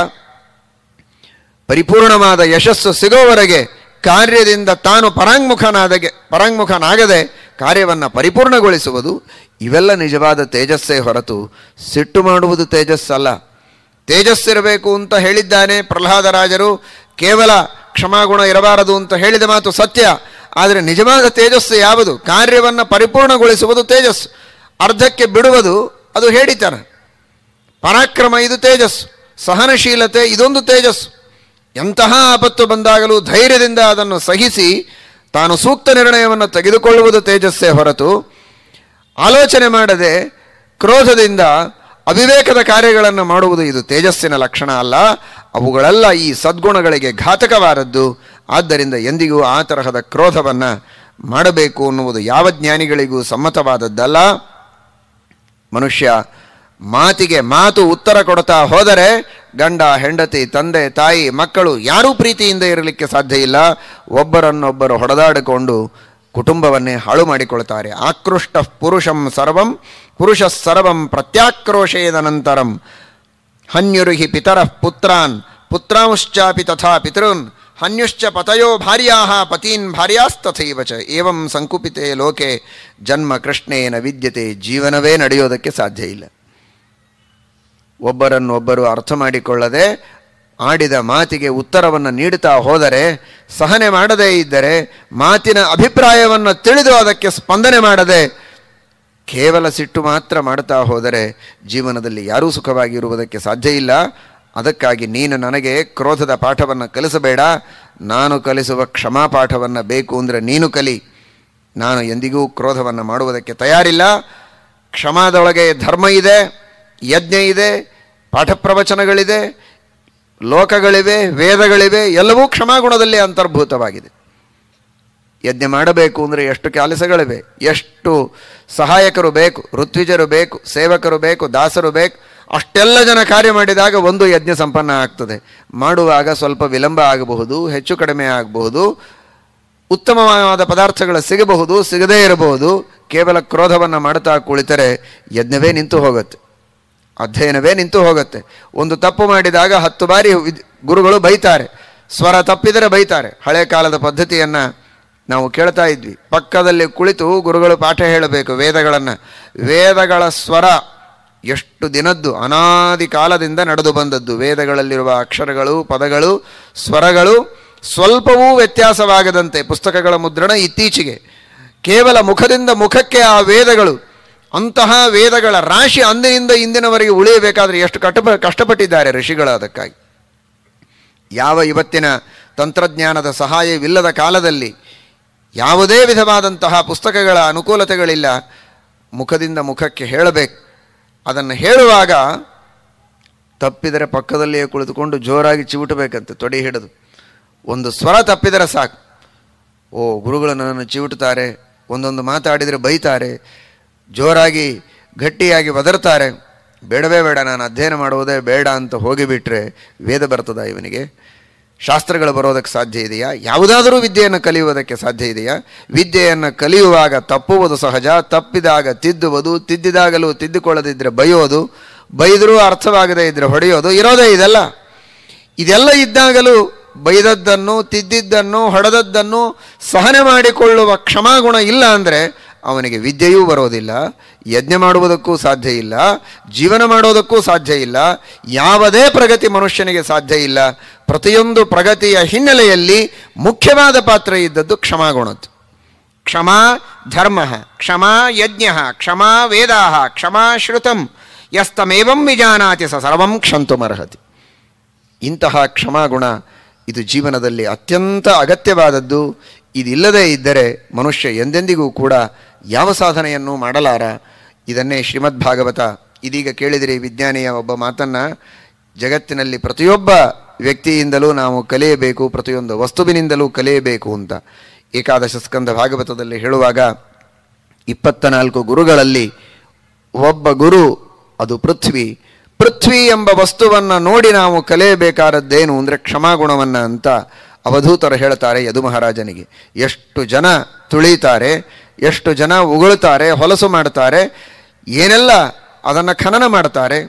ಪರಿಪೂರ್ಣವಾದ ಯಶಸ್ಸು ಸಿಗೋವರೆಗೆ ಕಾರ್ಯದಿಂದ ತಾನು ಪರಾಂಗುಖನಾದಗೆ ಪರಾಂಗುಖನಾಗದೆ ಕಾರ್ಯವನ್ನು ಪರಿಪೂರ್ಣಗೊಳಿಸುವುದು ಇವೆಲ್ಲ ನಿಜವಾದ ತೇಜಸ್ಸೇ ಹೊರತು ಸಿಟ್ಟು ಮಾಡುವುದು ತೇಜಸ್ಸಲ್ಲ ತೇಜಸ್ಸಿರಬೇಕು ಅಂತ ಹೇಳಿದ್ದಾನೆ ಪ್ರಹ್ಲಾದರಾಜರು ಕೇವಲ ಕ್ಷಮಾಗುಣ ಇರಬಾರದು ಅಂತ ಹೇಳಿದ ಮಾತು ಸತ್ಯ ಆದರೆ ನಿಜವಾದ ತೇಜಸ್ಸು ಯಾವುದು ಕಾರ್ಯವನ್ನು ಪರಿಪೂರ್ಣಗೊಳಿಸುವುದು ತೇಜಸ್ಸು ಅರ್ಧಕ್ಕೆ ಬಿಡುವುದು ಅದು ಹೇಳಿತನ ಪರಾಕ್ರಮ ಇದು ತೇಜಸ್ಸು ಸಹನಶೀಲತೆ ಇದೊಂದು ತೇಜಸ್ಸು ಎಂತಹ ಆಪತ್ತು ಬಂದಾಗಲೂ ಧೈರ್ಯದಿಂದ ಅದನ್ನು ಸಹಿಸಿ ತಾನು ಸೂಕ್ತ ನಿರ್ಣಯವನ್ನು ತೆಗೆದುಕೊಳ್ಳುವುದು ತೇಜಸ್ಸೇ ಹೊರತು ಆಲೋಚನೆ ಮಾಡದೆ ಕ್ರೋಧದಿಂದ ಅವಿವೇಕದ ಕಾರ್ಯಗಳನ್ನು ಮಾಡುವುದು ಇದು ತೇಜಸ್ಸಿನ ಲಕ್ಷಣ ಅಲ್ಲ ಅವುಗಳೆಲ್ಲ ಈ ಸದ್ಗುಣಗಳಿಗೆ ಘಾತಕವಾದದ್ದು ಆದ್ದರಿಂದ ಎಂದಿಗೂ ಆ ತರಹದ ಕ್ರೋಧವನ್ನು ಮಾಡಬೇಕು ಅನ್ನುವುದು ಯಾವ ಜ್ಞಾನಿಗಳಿಗೂ ಸಮ್ಮತವಾದದ್ದಲ್ಲ ಮನುಷ್ಯ ಮಾತಿಗೆ ಮಾತು ಉತ್ತರ ಕೊಡ್ತಾ ಹೋದರೆ ಗಂಡ ಹೆಂಡತಿ ತಂದೆ ತಾಯಿ ಮಕ್ಕಳು ಯಾರೂ ಪ್ರೀತಿಯಿಂದ ಇರಲಿಕ್ಕೆ ಸಾಧ್ಯ ಇಲ್ಲ ಒಬ್ಬರನ್ನೊಬ್ಬರು ಹೊಡೆದಾಡಿಕೊಂಡು ಕುಟುಂಬವನ್ನೇ ಹಾಳು ಮಾಡಿಕೊಳ್ತಾರೆ ಆಕೃಷ್ಟ ಪುರುಷಂ ಸರ್ವಂ ಪುರುಷ ಸರ್ವಂ ಪ್ರತ್ಯಾಕ್ರೋಶೇದನಂತರಂ ಹನ್ಯುರುಹಿ ಪಿತರಃ ಪುತ್ರಾನ್ ಪುತ್ರಾಂಶ್ಚಾಪಿ ತಥಾ ಪಿತॄನ್ ಹನ್ಯುಶ್ಚ ಪತಯೋ ಭಾರ್ಯಾ ಪತೀನ್ ಭಾರ್ಯಾಸ್ತಥೈವ ಚ ಏವಂ ಸಂಕುಪಿತೆ ಲೋಕೆ ಜನ್ಮ ಕೃಷ್ಣೇನ ವಿದ್ಯತೆ ಜೀವನವೇ ನಡೆಯೋದಕ್ಕೆ ಸಾಧ್ಯ ಇಲ್ಲ ಒಬ್ಬರನ್ನೊಬ್ಬರು ಅರ್ಥ ಮಾಡಿಕೊಳ್ಳದೆ ಆಡಿದ ಮಾತಿಗೆ ಉತ್ತರವನ್ನು ನೀಡುತ್ತಾ ಹೋದರೆ ಸಹನೆ ಮಾಡದೇ ಇದ್ದರೆ ಮಾತಿನ ಅಭಿಪ್ರಾಯವನ್ನು ತಿಳಿದು ಅದಕ್ಕೆ ಸ್ಪಂದನೆ ಮಾಡದೆ ಕೇವಲ ಸಿಟ್ಟು ಮಾತ್ರ ಮಾಡ್ತಾ ಹೋದರೆ ಜೀವನದಲ್ಲಿ ಯಾರೂ ಸುಖವಾಗಿರುವುದಕ್ಕೆ ಸಾಧ್ಯ ಇಲ್ಲ ಅದಕ್ಕಾಗಿ ನೀನು ನನಗೆ ಕ್ರೋಧದ ಪಾಠವನ್ನು ಕಲಿಸಬೇಡ ನಾನು ಕಲಿಸುವ ಕ್ಷಮಾ ಪಾಠವನ್ನು ಬೇಕು ಅಂದರೆ ನೀನು ಕಲಿ ನಾನು ಎಂದಿಗೂ ಕ್ರೋಧವನ್ನು ಮಾಡುವುದಕ್ಕೆ ತಯಾರಿಲ್ಲ ಕ್ಷಮಾದೊಳಗೆ ಧರ್ಮ ಇದೆ ಯಜ್ಞ ಇದೆ ಪಾಠ ಪ್ರವಚನಗಳಿದೆ ಲೋಕಗಳಿವೆ ವೇದಗಳಿವೆ ಎಲ್ಲವೂ ಕ್ಷಮಾಗುಣದಲ್ಲಿ ಅಂತರ್ಭೂತವಾಗಿದೆ ಯಜ್ಞ ಮಾಡಬೇಕು ಅಂದರೆ ಎಷ್ಟು ಕೆಲಸಗಳಿವೆ ಎಷ್ಟು ಸಹಾಯಕರು ಬೇಕು ಋತ್ವಿಜರು ಬೇಕು ಸೇವಕರು ಬೇಕು ದಾಸರು ಬೇಕು ಅಷ್ಟೆಲ್ಲ ಜನ ಕಾರ್ಯ ಮಾಡಿದಾಗ ಒಂದು ಯಜ್ಞ ಸಂಪನ್ನ ಆಗ್ತದೆ ಮಾಡುವಾಗ ಸ್ವಲ್ಪ ವಿಳಂಬ ಆಗಬಹುದು ಹೆಚ್ಚು ಕಡಿಮೆ ಆಗಬಹುದು ಉತ್ತಮವಾದ ಪದಾರ್ಥಗಳು ಸಿಗಬಹುದು ಸಿಗದೇ ಇರಬಹುದು ಕೇವಲ ಕ್ರೋಧವನ್ನು ಮಾಡ್ತಾ ಕುಳಿತರೆ ಯಜ್ಞವೇ ನಿಂತು ಹೋಗುತ್ತೆ ಅಧ್ಯಯನವೇ ನಿಂತು ಹೋಗುತ್ತೆ ಒಂದು ತಪ್ಪು ಮಾಡಿದಾಗ ಹತ್ತು ಬಾರಿ ವಿದ್- ಗುರುಗಳು ಬೈತಾರೆ ಸ್ವರ ತಪ್ಪಿದರೆ ಬೈತಾರೆ ಹಳೆ ಕಾಲದ ಪದ್ಧತಿಯನ್ನು ನಾವು ಕೇಳ್ತಾ ಇದ್ವಿ ಪಕ್ಕದಲ್ಲಿ ಕುಳಿತು ಗುರುಗಳು ಪಾಠ ಹೇಳಬೇಕು ವೇದಗಳನ್ನು ವೇದಗಳ ಸ್ವರ ಎಷ್ಟು ದಿನದ್ದು ಅನಾದಿ ಕಾಲದಿಂದ ನಡೆದು ಬಂದದ್ದು ವೇದಗಳಲ್ಲಿರುವ ಅಕ್ಷರಗಳು ಪದಗಳು ಸ್ವರಗಳು ಸ್ವಲ್ಪವೂ ವ್ಯತ್ಯಾಸವಾಗದಂತೆ ಪುಸ್ತಕಗಳ ಮುದ್ರಣ ಇತ್ತೀಚೆಗೆ ಕೇವಲ ಮುಖದಿಂದ ಮುಖಕ್ಕೆ ಆ ವೇದಗಳು ಅಂತಹ ವೇದಗಳ ರಾಶಿ ಅಂದಿನಿಂದ ಇಂದಿನವರೆಗೆ ಉಳಿಯಬೇಕಾದ್ರೆ ಎಷ್ಟು ಕಷ್ಟ ಕಷ್ಟಪಟ್ಟಿದ್ದಾರೆ ಋಷಿಗಳು ಅದಕ್ಕಾಗಿ ಯಾವ ಇವತ್ತಿನ ತಂತ್ರಜ್ಞಾನದ ಸಹಾಯವಿಲ್ಲದ ಕಾಲದಲ್ಲಿ ಯಾವುದೇ ವಿಧವಾದಂತಹ ಪುಸ್ತಕಗಳ ಅನುಕೂಲತೆಗಳಿಲ್ಲ ಮುಖದಿಂದ ಮುಖಕ್ಕೆ ಹೇಳಬೇಕು ಅದನ್ನು ಹೇಳುವಾಗ ತಪ್ಪಿದರೆ ಪಕ್ಕದಲ್ಲಿಯೇ ಕುಳಿತುಕೊಂಡು ಜೋರಾಗಿ ಚಿವುಟಬೇಕಂತೆ ತೊಡೆ ಹಿಡಿದು ಒಂದು ಸ್ವರ ತಪ್ಪಿದರೆ ಸಾಕು ಓ ಗುರುಗಳು ನನ್ನನ್ನು ಚಿವುಟುತ್ತಾರೆ ಒಂದೊಂದು ಮಾತಾಡಿದರೆ ಬೈತಾರೆ ಜೋರಾಗಿ ಗಟ್ಟಿಯಾಗಿ ಒದರ್ತಾರೆ ಬೇಡವೇ ಬೇಡ ನಾನು ಅಧ್ಯಯನ ಮಾಡುವುದೇ ಬೇಡ ಅಂತ ಹೋಗಿಬಿಟ್ರೆ ವೇದ ಬರ್ತದ ಇವನಿಗೆ ಶಾಸ್ತ್ರಗಳು ಬರೋದಕ್ಕೆ ಸಾಧ್ಯ ಇದೆಯಾ ಯಾವುದಾದರೂ ವಿದ್ಯೆಯನ್ನು ಕಲಿಯುವುದಕ್ಕೆ ಸಾಧ್ಯ ಇದೆಯಾ ವಿದ್ಯೆಯನ್ನು ಕಲಿಯುವಾಗ ತಪ್ಪುವುದು ಸಹಜ ತಪ್ಪಿದಾಗ ತಿದ್ದುವುದು ತಿದ್ದಿದಾಗಲೂ ತಿದ್ದುಕೊಳ್ಳದಿದ್ದರೆ ಬೈಯೋದು ಬೈದರೂ ಅರ್ಥವಾಗದೇ ಇದ್ದರೆ ಹೊಡೆಯೋದು ಇರೋದೇ ಇದೆಲ್ಲ ಇದೆಲ್ಲ ಇದ್ದಾಗಲೂ ಬೈದದ್ದನ್ನು ತಿದ್ದಿದ್ದನ್ನು ಹೊಡೆದದ್ದನ್ನು ಸಹನೆ ಮಾಡಿಕೊಳ್ಳುವ ಕ್ಷಮಾಗುಣ ಇಲ್ಲ ಅಂದರೆ ಅವನಿಗೆ ವಿದ್ಯೆಯೂ ಬರೋದಿಲ್ಲ ಯಜ್ಞ ಮಾಡುವುದಕ್ಕೂ ಸಾಧ್ಯ ಇಲ್ಲ ಜೀವನ ಮಾಡೋದಕ್ಕೂ ಸಾಧ್ಯ ಇಲ್ಲ ಯಾವುದೇ ಪ್ರಗತಿ ಮನುಷ್ಯನಿಗೆ ಸಾಧ್ಯ ಇಲ್ಲ ಪ್ರತಿಯೊಂದು ಪ್ರಗತಿಯ ಹಿನ್ನೆಲೆಯಲ್ಲಿ ಮುಖ್ಯವಾದ ಪಾತ್ರ ಇದ್ದದ್ದು ಕ್ಷಮಾಗುಣದ್ದು ಕ್ಷಮಾ ಧರ್ಮ ಕ್ಷಮಾ ಯಜ್ಞ ಕ್ಷಮಾ ವೇದಾ ಕ್ಷಮಾ ಶ್ರುತಂ ಯಸ್ತಮೇವಂ ವಿಜಾನಾತಿ ಸ ಸರ್ವಂ ಕ್ಷಂತುಮರ್ಹತಿ ಇಂತಹ ಕ್ಷಮಾಗುಣ ಇದು ಜೀವನದಲ್ಲಿ ಅತ್ಯಂತ ಅಗತ್ಯವಾದದ್ದು ಇದಿಲ್ಲದೇ ಇದ್ದರೆ ಮನುಷ್ಯ ಎಂದೆಂದಿಗೂ ಕೂಡ ಯಾವ ಸಾಧನೆಯನ್ನು ಮಾಡಲಾರ ಇದನ್ನೇ ಶ್ರೀಮದ್ ಭಾಗವತ ಇದೀಗ ಕೇಳಿದಿರಿ ವಿಜ್ಞಾನಿಯ ಒಬ್ಬ ಮಾತನ್ನು ಜಗತ್ತಿನಲ್ಲಿ ಪ್ರತಿಯೊಬ್ಬ ವ್ಯಕ್ತಿಯಿಂದಲೂ ನಾವು ಕಲಿಯಬೇಕು ಪ್ರತಿಯೊಂದು ವಸ್ತುವಿನಿಂದಲೂ ಕಲಿಯಬೇಕು ಅಂತ ಏಕಾದಶ ಸ್ಕಂದ ಭಾಗವತದಲ್ಲಿ ಹೇಳುವಾಗ ಇಪ್ಪತ್ತ ನಾಲ್ಕು ಗುರುಗಳಲ್ಲಿ ಒಬ್ಬ ಗುರು ಅದು ಪೃಥ್ವಿ ಪೃಥ್ವಿ ಎಂಬ ವಸ್ತುವನ್ನು ನೋಡಿ ನಾವು ಕಲಿಯಬೇಕಾದದ್ದೇನು ಅಂದರೆ ಕ್ಷಮಾಗುಣವನ್ನು ಅಂತ ಅವಧೂತರು ಹೇಳ್ತಾರೆ ಯದು ಮಹಾರಾಜನಿಗೆ ಎಷ್ಟು ಜನ ತುಳಿತಾರೆ ಎಷ್ಟು ಜನ ಉಗುಳ್ತಾರೆ ಹೊಲಸು ಮಾಡ್ತಾರೆ ಏನೆಲ್ಲ ಅದನ್ನು ಖನನ ಮಾಡ್ತಾರೆ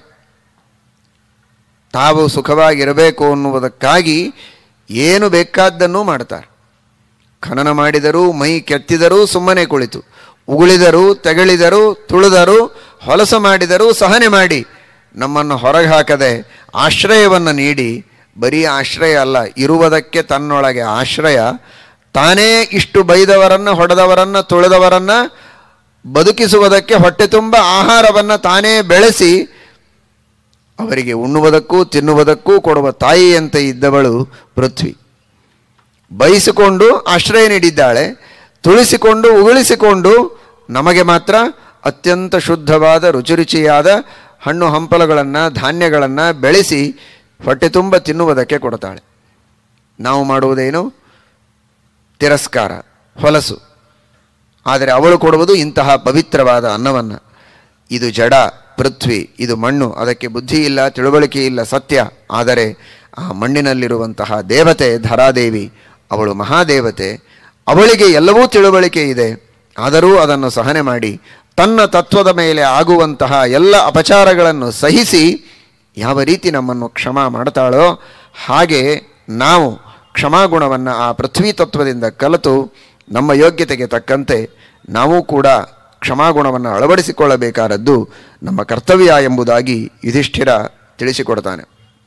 ತಾವು ಸುಖವಾಗಿರಬೇಕು ಅನ್ನುವುದಕ್ಕಾಗಿ ಏನು ಬೇಕಾದ್ದನ್ನೂ ಮಾಡ್ತಾರೆ ಖನನ ಮಾಡಿದರೂ ಮೈ ಕೆತ್ತಿದರೂ ಸುಮ್ಮನೆ ಕುಳಿತು ಉಗುಳಿದರು ತೆಗಳಿದರು ತುಳಿದರು ಹೊಲಸು ಮಾಡಿದರೂ ಸಹನೆ ಮಾಡಿ ನಮ್ಮನ್ನು ಹೊರಗೆ ಹಾಕದೆ ಆಶ್ರಯವನ್ನು ನೀಡಿ ಬರೀ ಆಶ್ರಯ ಅಲ್ಲ ಇರುವುದಕ್ಕೆ ತನ್ನೊಳಗೆ ಆಶ್ರಯ ತಾನೇ ಇಷ್ಟು ಬೈದವರನ್ನು ಹೊಡೆದವರನ್ನು ತುಳಿದವರನ್ನು ಬದುಕಿಸುವುದಕ್ಕೆ ಹೊಟ್ಟೆ ತುಂಬ ಆಹಾರವನ್ನು ತಾನೇ ಬೆಳೆಸಿ ಅವರಿಗೆ ಉಣ್ಣುವುದಕ್ಕೂ ತಿನ್ನುವುದಕ್ಕೂ ಕೊಡುವ ತಾಯಿಯಂತೆ ಇದ್ದವಳು ಪೃಥ್ವಿ ಬಯಸಿಕೊಂಡು ಆಶ್ರಯ ನೀಡಿದ್ದಾಳೆ ತುಳಿಸಿಕೊಂಡು ಉಗುಳಿಸಿಕೊಂಡು ನಮಗೆ ಮಾತ್ರ ಅತ್ಯಂತ ಶುದ್ಧವಾದ ರುಚಿರುಚಿಯಾದ ಹಣ್ಣು ಹಂಪಲುಗಳನ್ನು ಧಾನ್ಯಗಳನ್ನು ಬೆಳೆಸಿ ಹೊಟ್ಟೆ ತುಂಬ ತಿನ್ನುವುದಕ್ಕೆ ಕೊಡ್ತಾಳೆ ನಾವು ಮಾಡುವುದೇನು ತಿರಸ್ಕಾರ ಹೊಲಸು ಆದರೆ ಅವಳು ಕೊಡುವುದು ಇಂತಹ ಪವಿತ್ರವಾದ ಅನ್ನವನ್ನು ಇದು ಜಡ ಪೃಥ್ವಿ ಇದು ಮಣ್ಣು ಅದಕ್ಕೆ ಬುದ್ಧಿ ಇಲ್ಲ ತಿಳುವಳಿಕೆ ಇಲ್ಲ ಸತ್ಯ ಆದರೆ ಆ ಮಣ್ಣಿನಲ್ಲಿರುವಂತಹ ದೇವತೆ ಧರಾದೇವಿ ಅವಳು ಮಹಾದೇವತೆ ಅವಳಿಗೆ ಎಲ್ಲವೂ ತಿಳುವಳಿಕೆ ಇದೆ ಆದರೂ ಅದನ್ನು ಸಹನೆ ಮಾಡಿ ತನ್ನ ತತ್ವದ ಮೇಲೆ ಆಗುವಂತಹ ಎಲ್ಲ ಅಪಚಾರಗಳನ್ನು ಸಹಿಸಿ ಯಾವ ರೀತಿ ನಮ್ಮನ್ನು ಕ್ಷಮ ಮಾಡ್ತಾಳೋ ಹಾಗೆ ನಾವು ಕ್ಷಮಾಗುಣವನ್ನು ಆ ಪೃಥ್ವಿ ತತ್ವದಿಂದ ಕಲಿತು ನಮ್ಮ ಯೋಗ್ಯತೆಗೆ ತಕ್ಕಂತೆ ನಾವು ಕೂಡ ಕ್ಷಮಾಗುಣವನ್ನು ಅಳವಡಿಸಿಕೊಳ್ಳಬೇಕಾದದ್ದು ನಮ್ಮ ಕರ್ತವ್ಯ ಎಂಬುದಾಗಿ ಯುಧಿಷ್ಠಿರ ತಿಳಿಸಿಕೊಡ್ತಾನೆ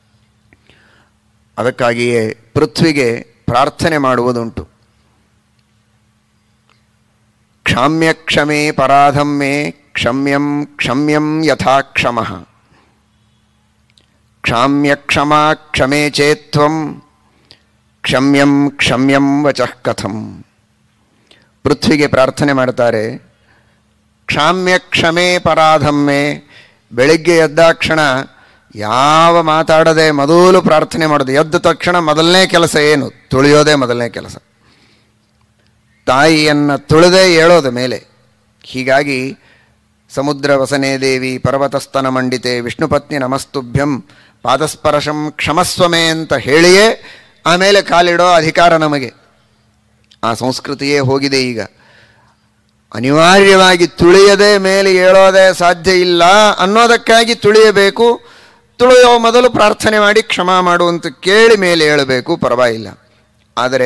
ಅದಕ್ಕಾಗಿಯೇ ಪೃಥ್ವಿಗೆ ಪ್ರಾರ್ಥನೆ ಮಾಡುವುದುಂಟು ಕ್ಷಾಮ್ಯ ಕ್ಷಮೆ ಪರಾಧಂ ಮೇ ಕ್ಷಮ್ಯಂ ಕ್ಷಮ್ಯಂ ಯಥಾ ಕ್ಷಮಃ ಕ್ಷಾಮ್ಯ ಕ್ಷಮಾ ಕ್ಷಮೆ ಚೇತ್ವಂ ಕ್ಷಮ್ಯಂ ಕ್ಷಮ್ಯಂ ವಚಃ ಕಥಂ ಪೃಥ್ವಿಗೆ ಪ್ರಾರ್ಥನೆ ಮಾಡ್ತಾರೆ ಕ್ಷಾಮ್ಯ ಕ್ಷಮೆ ಪರಾಧಮ್ಮೆ ಬೆಳಿಗ್ಗೆ ಎದ್ದಾಕ್ಷಣ ಯಾವ ಮಾತಾಡದೆ ಮೊದಲು ಪ್ರಾರ್ಥನೆ ಮಾಡೋದು ಎದ್ದ ತಕ್ಷಣ ಮೊದಲನೇ ಕೆಲಸ ಏನು ತುಳಿಯೋದೇ ಮೊದಲನೇ ಕೆಲಸ ತಾಯಿಯನ್ನು ತುಳಿದೇ ಏಳೋದ ಮೇಲೆ ಹೀಗಾಗಿ ಸಮುದ್ರ ವಸನೇ ದೇವಿ ಪರ್ವತಸ್ತನ ಮಂಡಿತೆ ವಿಷ್ಣುಪತ್ನಿ ನಮಸ್ತುಭ್ಯಂ ಪಾದಸ್ಪರ್ಶಂ ಕ್ಷಮಸ್ವಮೆ ಅಂತ ಹೇಳಿಯೇ ಆಮೇಲೆ ಕಾಲಿಡೋ ಅಧಿಕಾರ ನಮಗೆ ಆ ಸಂಸ್ಕೃತಿಯೇ ಹೋಗಿದೆ ಈಗ ಅನಿವಾರ್ಯವಾಗಿ ತುಳಿಯದೆ ಮೇಲೆ ಏಳೋದೇ ಸಾಧ್ಯ ಇಲ್ಲ ಅನ್ನೋದಕ್ಕಾಗಿ ತುಳಿಯಬೇಕು ತುಳಿಯೋ ಮೊದಲು ಪ್ರಾರ್ಥನೆ ಮಾಡಿ ಕ್ಷಮ ಮಾಡುವಂತ ಕೇಳಿ ಮೇಲೆ ಏಳಬೇಕು ಪರವಾಗಿಲ್ಲ ಆದರೆ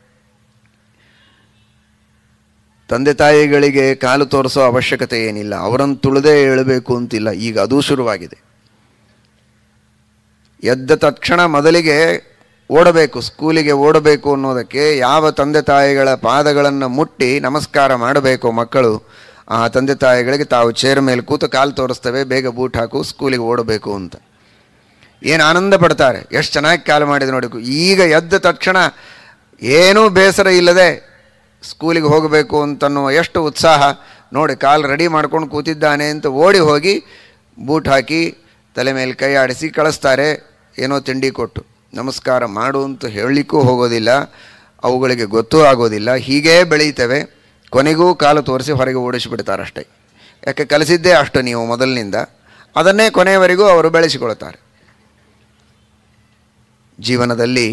ತಂದೆ ತಾಯಿಗಳಿಗೆ ಕಾಲು ತೋರಿಸೋ ಅವಶ್ಯಕತೆ ಏನಿಲ್ಲ ಅವರನ್ನು ತುಳಿದೇ ಏಳಬೇಕು ಅಂತಿಲ್ಲ ಈಗ ಅದೂ ಶುರುವಾಗಿದೆ ಎದ್ದ ತಕ್ಷಣ ಮೊದಲಿಗೆ ಓಡಬೇಕು ಸ್ಕೂಲಿಗೆ ಓಡಬೇಕು ಅನ್ನೋದಕ್ಕೆ ಯಾವ ತಂದೆ ತಾಯಿಗಳ ಪಾದಗಳನ್ನು ಮುಟ್ಟಿ ನಮಸ್ಕಾರ ಮಾಡಬೇಕು ಮಕ್ಕಳು ಆ ತಂದೆ ತಾಯಿಗಳಿಗೆ ತಾವು ಚೇರ್ ಮೇಲೆ ಕೂತು ಕಾಲು ತೋರಿಸ್ತೇವೆ ಬೇಗ ಬೂಟ್ ಹಾಕು ಸ್ಕೂಲಿಗೆ ಓಡಬೇಕು ಅಂತ ಏನು ಆನಂದ ಪಡ್ತಾರೆ ಎಷ್ಟು ಚೆನ್ನಾಗಿ ಕಾಲು ಮಾಡಿದೆ ನೋಡಿ ಈಗ ಎದ್ದ ತಕ್ಷಣ ಏನೂ ಬೇಸರ ಇಲ್ಲದೆ ಸ್ಕೂಲಿಗೆ ಹೋಗಬೇಕು ಅಂತನ್ನುವ ಎಷ್ಟು ಉತ್ಸಾಹ ನೋಡಿ ಕಾಲು ರೆಡಿ ಮಾಡ್ಕೊಂಡು ಕೂತಿದ್ದಾನೆ ಅಂತ ಓಡಿ ಹೋಗಿ ಬೂಟ್ ಹಾಕಿ ತಲೆ ಮೇಲೆ ಕೈ ಆಡಿಸಿ ಕಳಿಸ್ತಾರೆ ಏನೋ ತಿಂಡಿ ಕೊಟ್ಟು ನಮಸ್ಕಾರ ಮಾಡು ಅಂತ ಹೇಳಲಿಕ್ಕೂ ಹೋಗೋದಿಲ್ಲ ಅವುಗಳಿಗೆ ಗೊತ್ತೂ ಆಗೋದಿಲ್ಲ ಹೀಗೇ ಬೆಳೀತವೆ ಕೊನೆಗೂ ಕಾಲು ತೋರಿಸಿ ಹೊರಗೆ ಓಡಿಸಿಬಿಡ್ತಾರಷ್ಟೇ ಯಾಕೆ ಕಲಿಸಿದ್ದೇ ಅಷ್ಟು ನೀವು ಮೊದಲಿನಿಂದ ಅದನ್ನೇ ಕೊನೆಯವರೆಗೂ ಅವರು ಬೆಳೆಸಿಕೊಳ್ತಾರೆ ಜೀವನದಲ್ಲಿ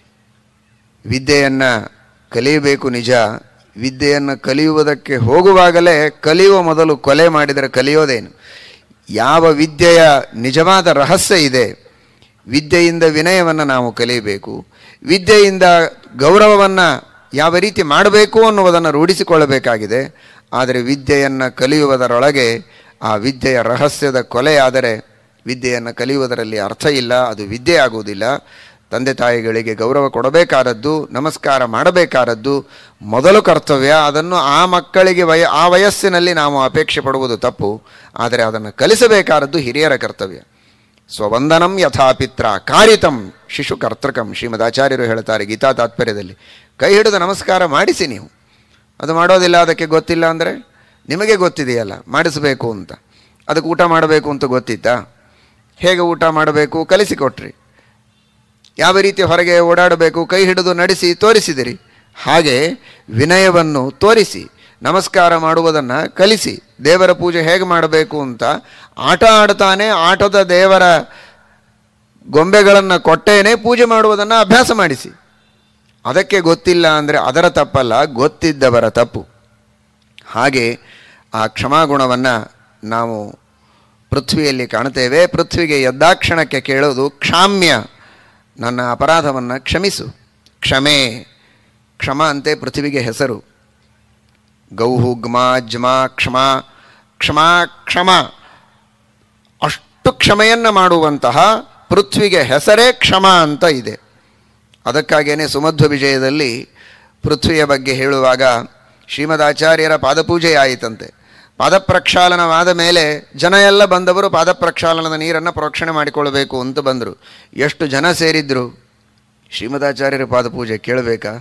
ವಿದ್ಯೆಯನ್ನು ಕಲಿಯಬೇಕು ನಿಜ ವಿದ್ಯೆಯನ್ನು ಕಲಿಯುವುದಕ್ಕೆ ಹೋಗುವಾಗಲೇ ಕಲಿಯುವ ಮೊದಲು ಕೊಲೆ ಮಾಡಿದರೆ ಕಲಿಯೋದೇನು ಯಾವ ವಿದ್ಯೆಯ ನಿಜವಾದ ರಹಸ್ಯ ಇದೆ ವಿದ್ಯೆಯಿಂದ ವಿನಯವನ್ನು ನಾವು ಕಲಿಯಬೇಕು ವಿದ್ಯೆಯಿಂದ ಗೌರವವನ್ನು ಯಾವ ರೀತಿ ಮಾಡಬೇಕು ಅನ್ನುವುದನ್ನು ರೂಢಿಸಿಕೊಳ್ಳಬೇಕಾಗಿದೆ ಆದರೆ ವಿದ್ಯೆಯನ್ನು ಕಲಿಯುವುದರೊಳಗೆ ಆ ವಿದ್ಯೆಯ ರಹಸ್ಯದ ಕೊಲೆಯಾದರೆ ವಿದ್ಯೆಯನ್ನು ಕಲಿಯುವುದರಲ್ಲಿ ಅರ್ಥ ಇಲ್ಲ ಅದು ವಿದ್ಯೆ ಆಗುವುದಿಲ್ಲ ತಂದೆ ತಾಯಿಗಳಿಗೆ ಗೌರವ ಕೊಡಬೇಕಾದದ್ದು ನಮಸ್ಕಾರ ಮಾಡಬೇಕಾದದ್ದು ಮೊದಲು ಕರ್ತವ್ಯ ಅದನ್ನು ಆ ಮಕ್ಕಳಿಗೆ ವಯ ಆ ವಯಸ್ಸಿನಲ್ಲಿ ನಾವು ಅಪೇಕ್ಷೆ ಪಡುವುದು ತಪ್ಪು ಆದರೆ ಅದನ್ನು ಕಲಿಸಬೇಕಾದದ್ದು ಹಿರಿಯರ ಕರ್ತವ್ಯ ಸ್ವವಂದನಂ ಯಥಾಪಿತ್ರ ಕಾರಿತಂ ಶಿಶು ಕರ್ತೃಕಂ ಶ್ರೀಮದ್ ಆಚಾರ್ಯರು ಹೇಳ್ತಾರೆ ಗೀತಾ ತಾತ್ಪರ್ಯದಲ್ಲಿ ಕೈ ಹಿಡಿದು ನಮಸ್ಕಾರ ಮಾಡಿಸಿ ನೀವು ಅದು ಮಾಡೋದಿಲ್ಲ ಅದಕ್ಕೆ ಗೊತ್ತಿಲ್ಲ ಅಂದರೆ ನಿಮಗೆ ಗೊತ್ತಿದೆಯಲ್ಲ ಮಾಡಿಸಬೇಕು ಅಂತ ಅದಕ್ಕೆ ಊಟ ಮಾಡಬೇಕು ಅಂತ ಗೊತ್ತಿತ್ತಾ ಹೇಗೆ ಊಟ ಮಾಡಬೇಕು ಕಲಿಸಿಕೊಟ್ರಿ ಯಾವ ರೀತಿ ಹೊರಗೆ ಓಡಾಡಬೇಕು ಕೈ ಹಿಡಿದು ನಡೆಸಿ ತೋರಿಸಿದಿರಿ ಹಾಗೆ ವಿನಯವನ್ನು ತೋರಿಸಿ ನಮಸ್ಕಾರ ಮಾಡುವುದನ್ನು ಕಲಿಸಿ ದೇವರ ಪೂಜೆ ಹೇಗೆ ಮಾಡಬೇಕು ಅಂತ ಆಟ ಆಡ್ತಾನೆ ಆಟದ ದೇವರ ಗೊಂಬೆಗಳನ್ನು ಕೊಟ್ಟೇನೆ ಪೂಜೆ ಮಾಡುವುದನ್ನು ಅಭ್ಯಾಸ ಮಾಡಿಸಿ ಅದಕ್ಕೆ ಗೊತ್ತಿಲ್ಲ ಅಂದರೆ ಅದರ ತಪ್ಪಲ್ಲ ಗೊತ್ತಿದ್ದವರ ತಪ್ಪು ಹಾಗೆ ಆ ಕ್ಷಮಾಗುಣವನ್ನು ನಾವು ಪೃಥ್ವಿಯಲ್ಲಿ ಕಾಣ್ತೇವೆ ಪೃಥ್ವಿಗೆ ಎದ್ದಾಕ್ಷಣಕ್ಕೆ ಕೇಳೋದು ಕ್ಷಾಮ್ಯ ನನ್ನ ಅಪರಾಧವನ್ನು ಕ್ಷಮಿಸು ಕ್ಷಮೆ ಕ್ಷಮ ಅಂತೆ ಪೃಥ್ವಿಗೆ ಹೆಸರು ಗೌಹು ಗ್ಮ ಜ್ಮ ಕ್ಷಮ ಕ್ಷಮ ಕ್ಷಮ ಅಷ್ಟು ಕ್ಷಮೆಯನ್ನು ಮಾಡುವಂತಹ ಪೃಥ್ವಿಗೆ ಹೆಸರೇ ಕ್ಷಮ ಅಂತ ಇದೆ ಅದಕ್ಕಾಗೇನೆ ಸುಮಧ್ವ ವಿಜಯದಲ್ಲಿ ಪೃಥ್ವಿಯ ಬಗ್ಗೆ ಹೇಳುವಾಗ ಶ್ರೀಮದಾಚಾರ್ಯರ ಪಾದಪೂಜೆ ಆಯಿತಂತೆ ಪಾದಪ್ರಕ್ಷಾಲನವಾದ ಮೇಲೆ ಜನ ಎಲ್ಲ ಬಂದವರು ಪಾದಪ್ರಕ್ಷಾಲನದ ನೀರನ್ನು ಪ್ರೋಕ್ಷಣೆ ಮಾಡಿಕೊಳ್ಬೇಕು ಅಂತ ಬಂದರು ಎಷ್ಟು ಜನ ಸೇರಿದ್ರು ಶ್ರೀಮದಾಚಾರ್ಯರ ಪಾದಪೂಜೆ ಕೇಳಬೇಕಾ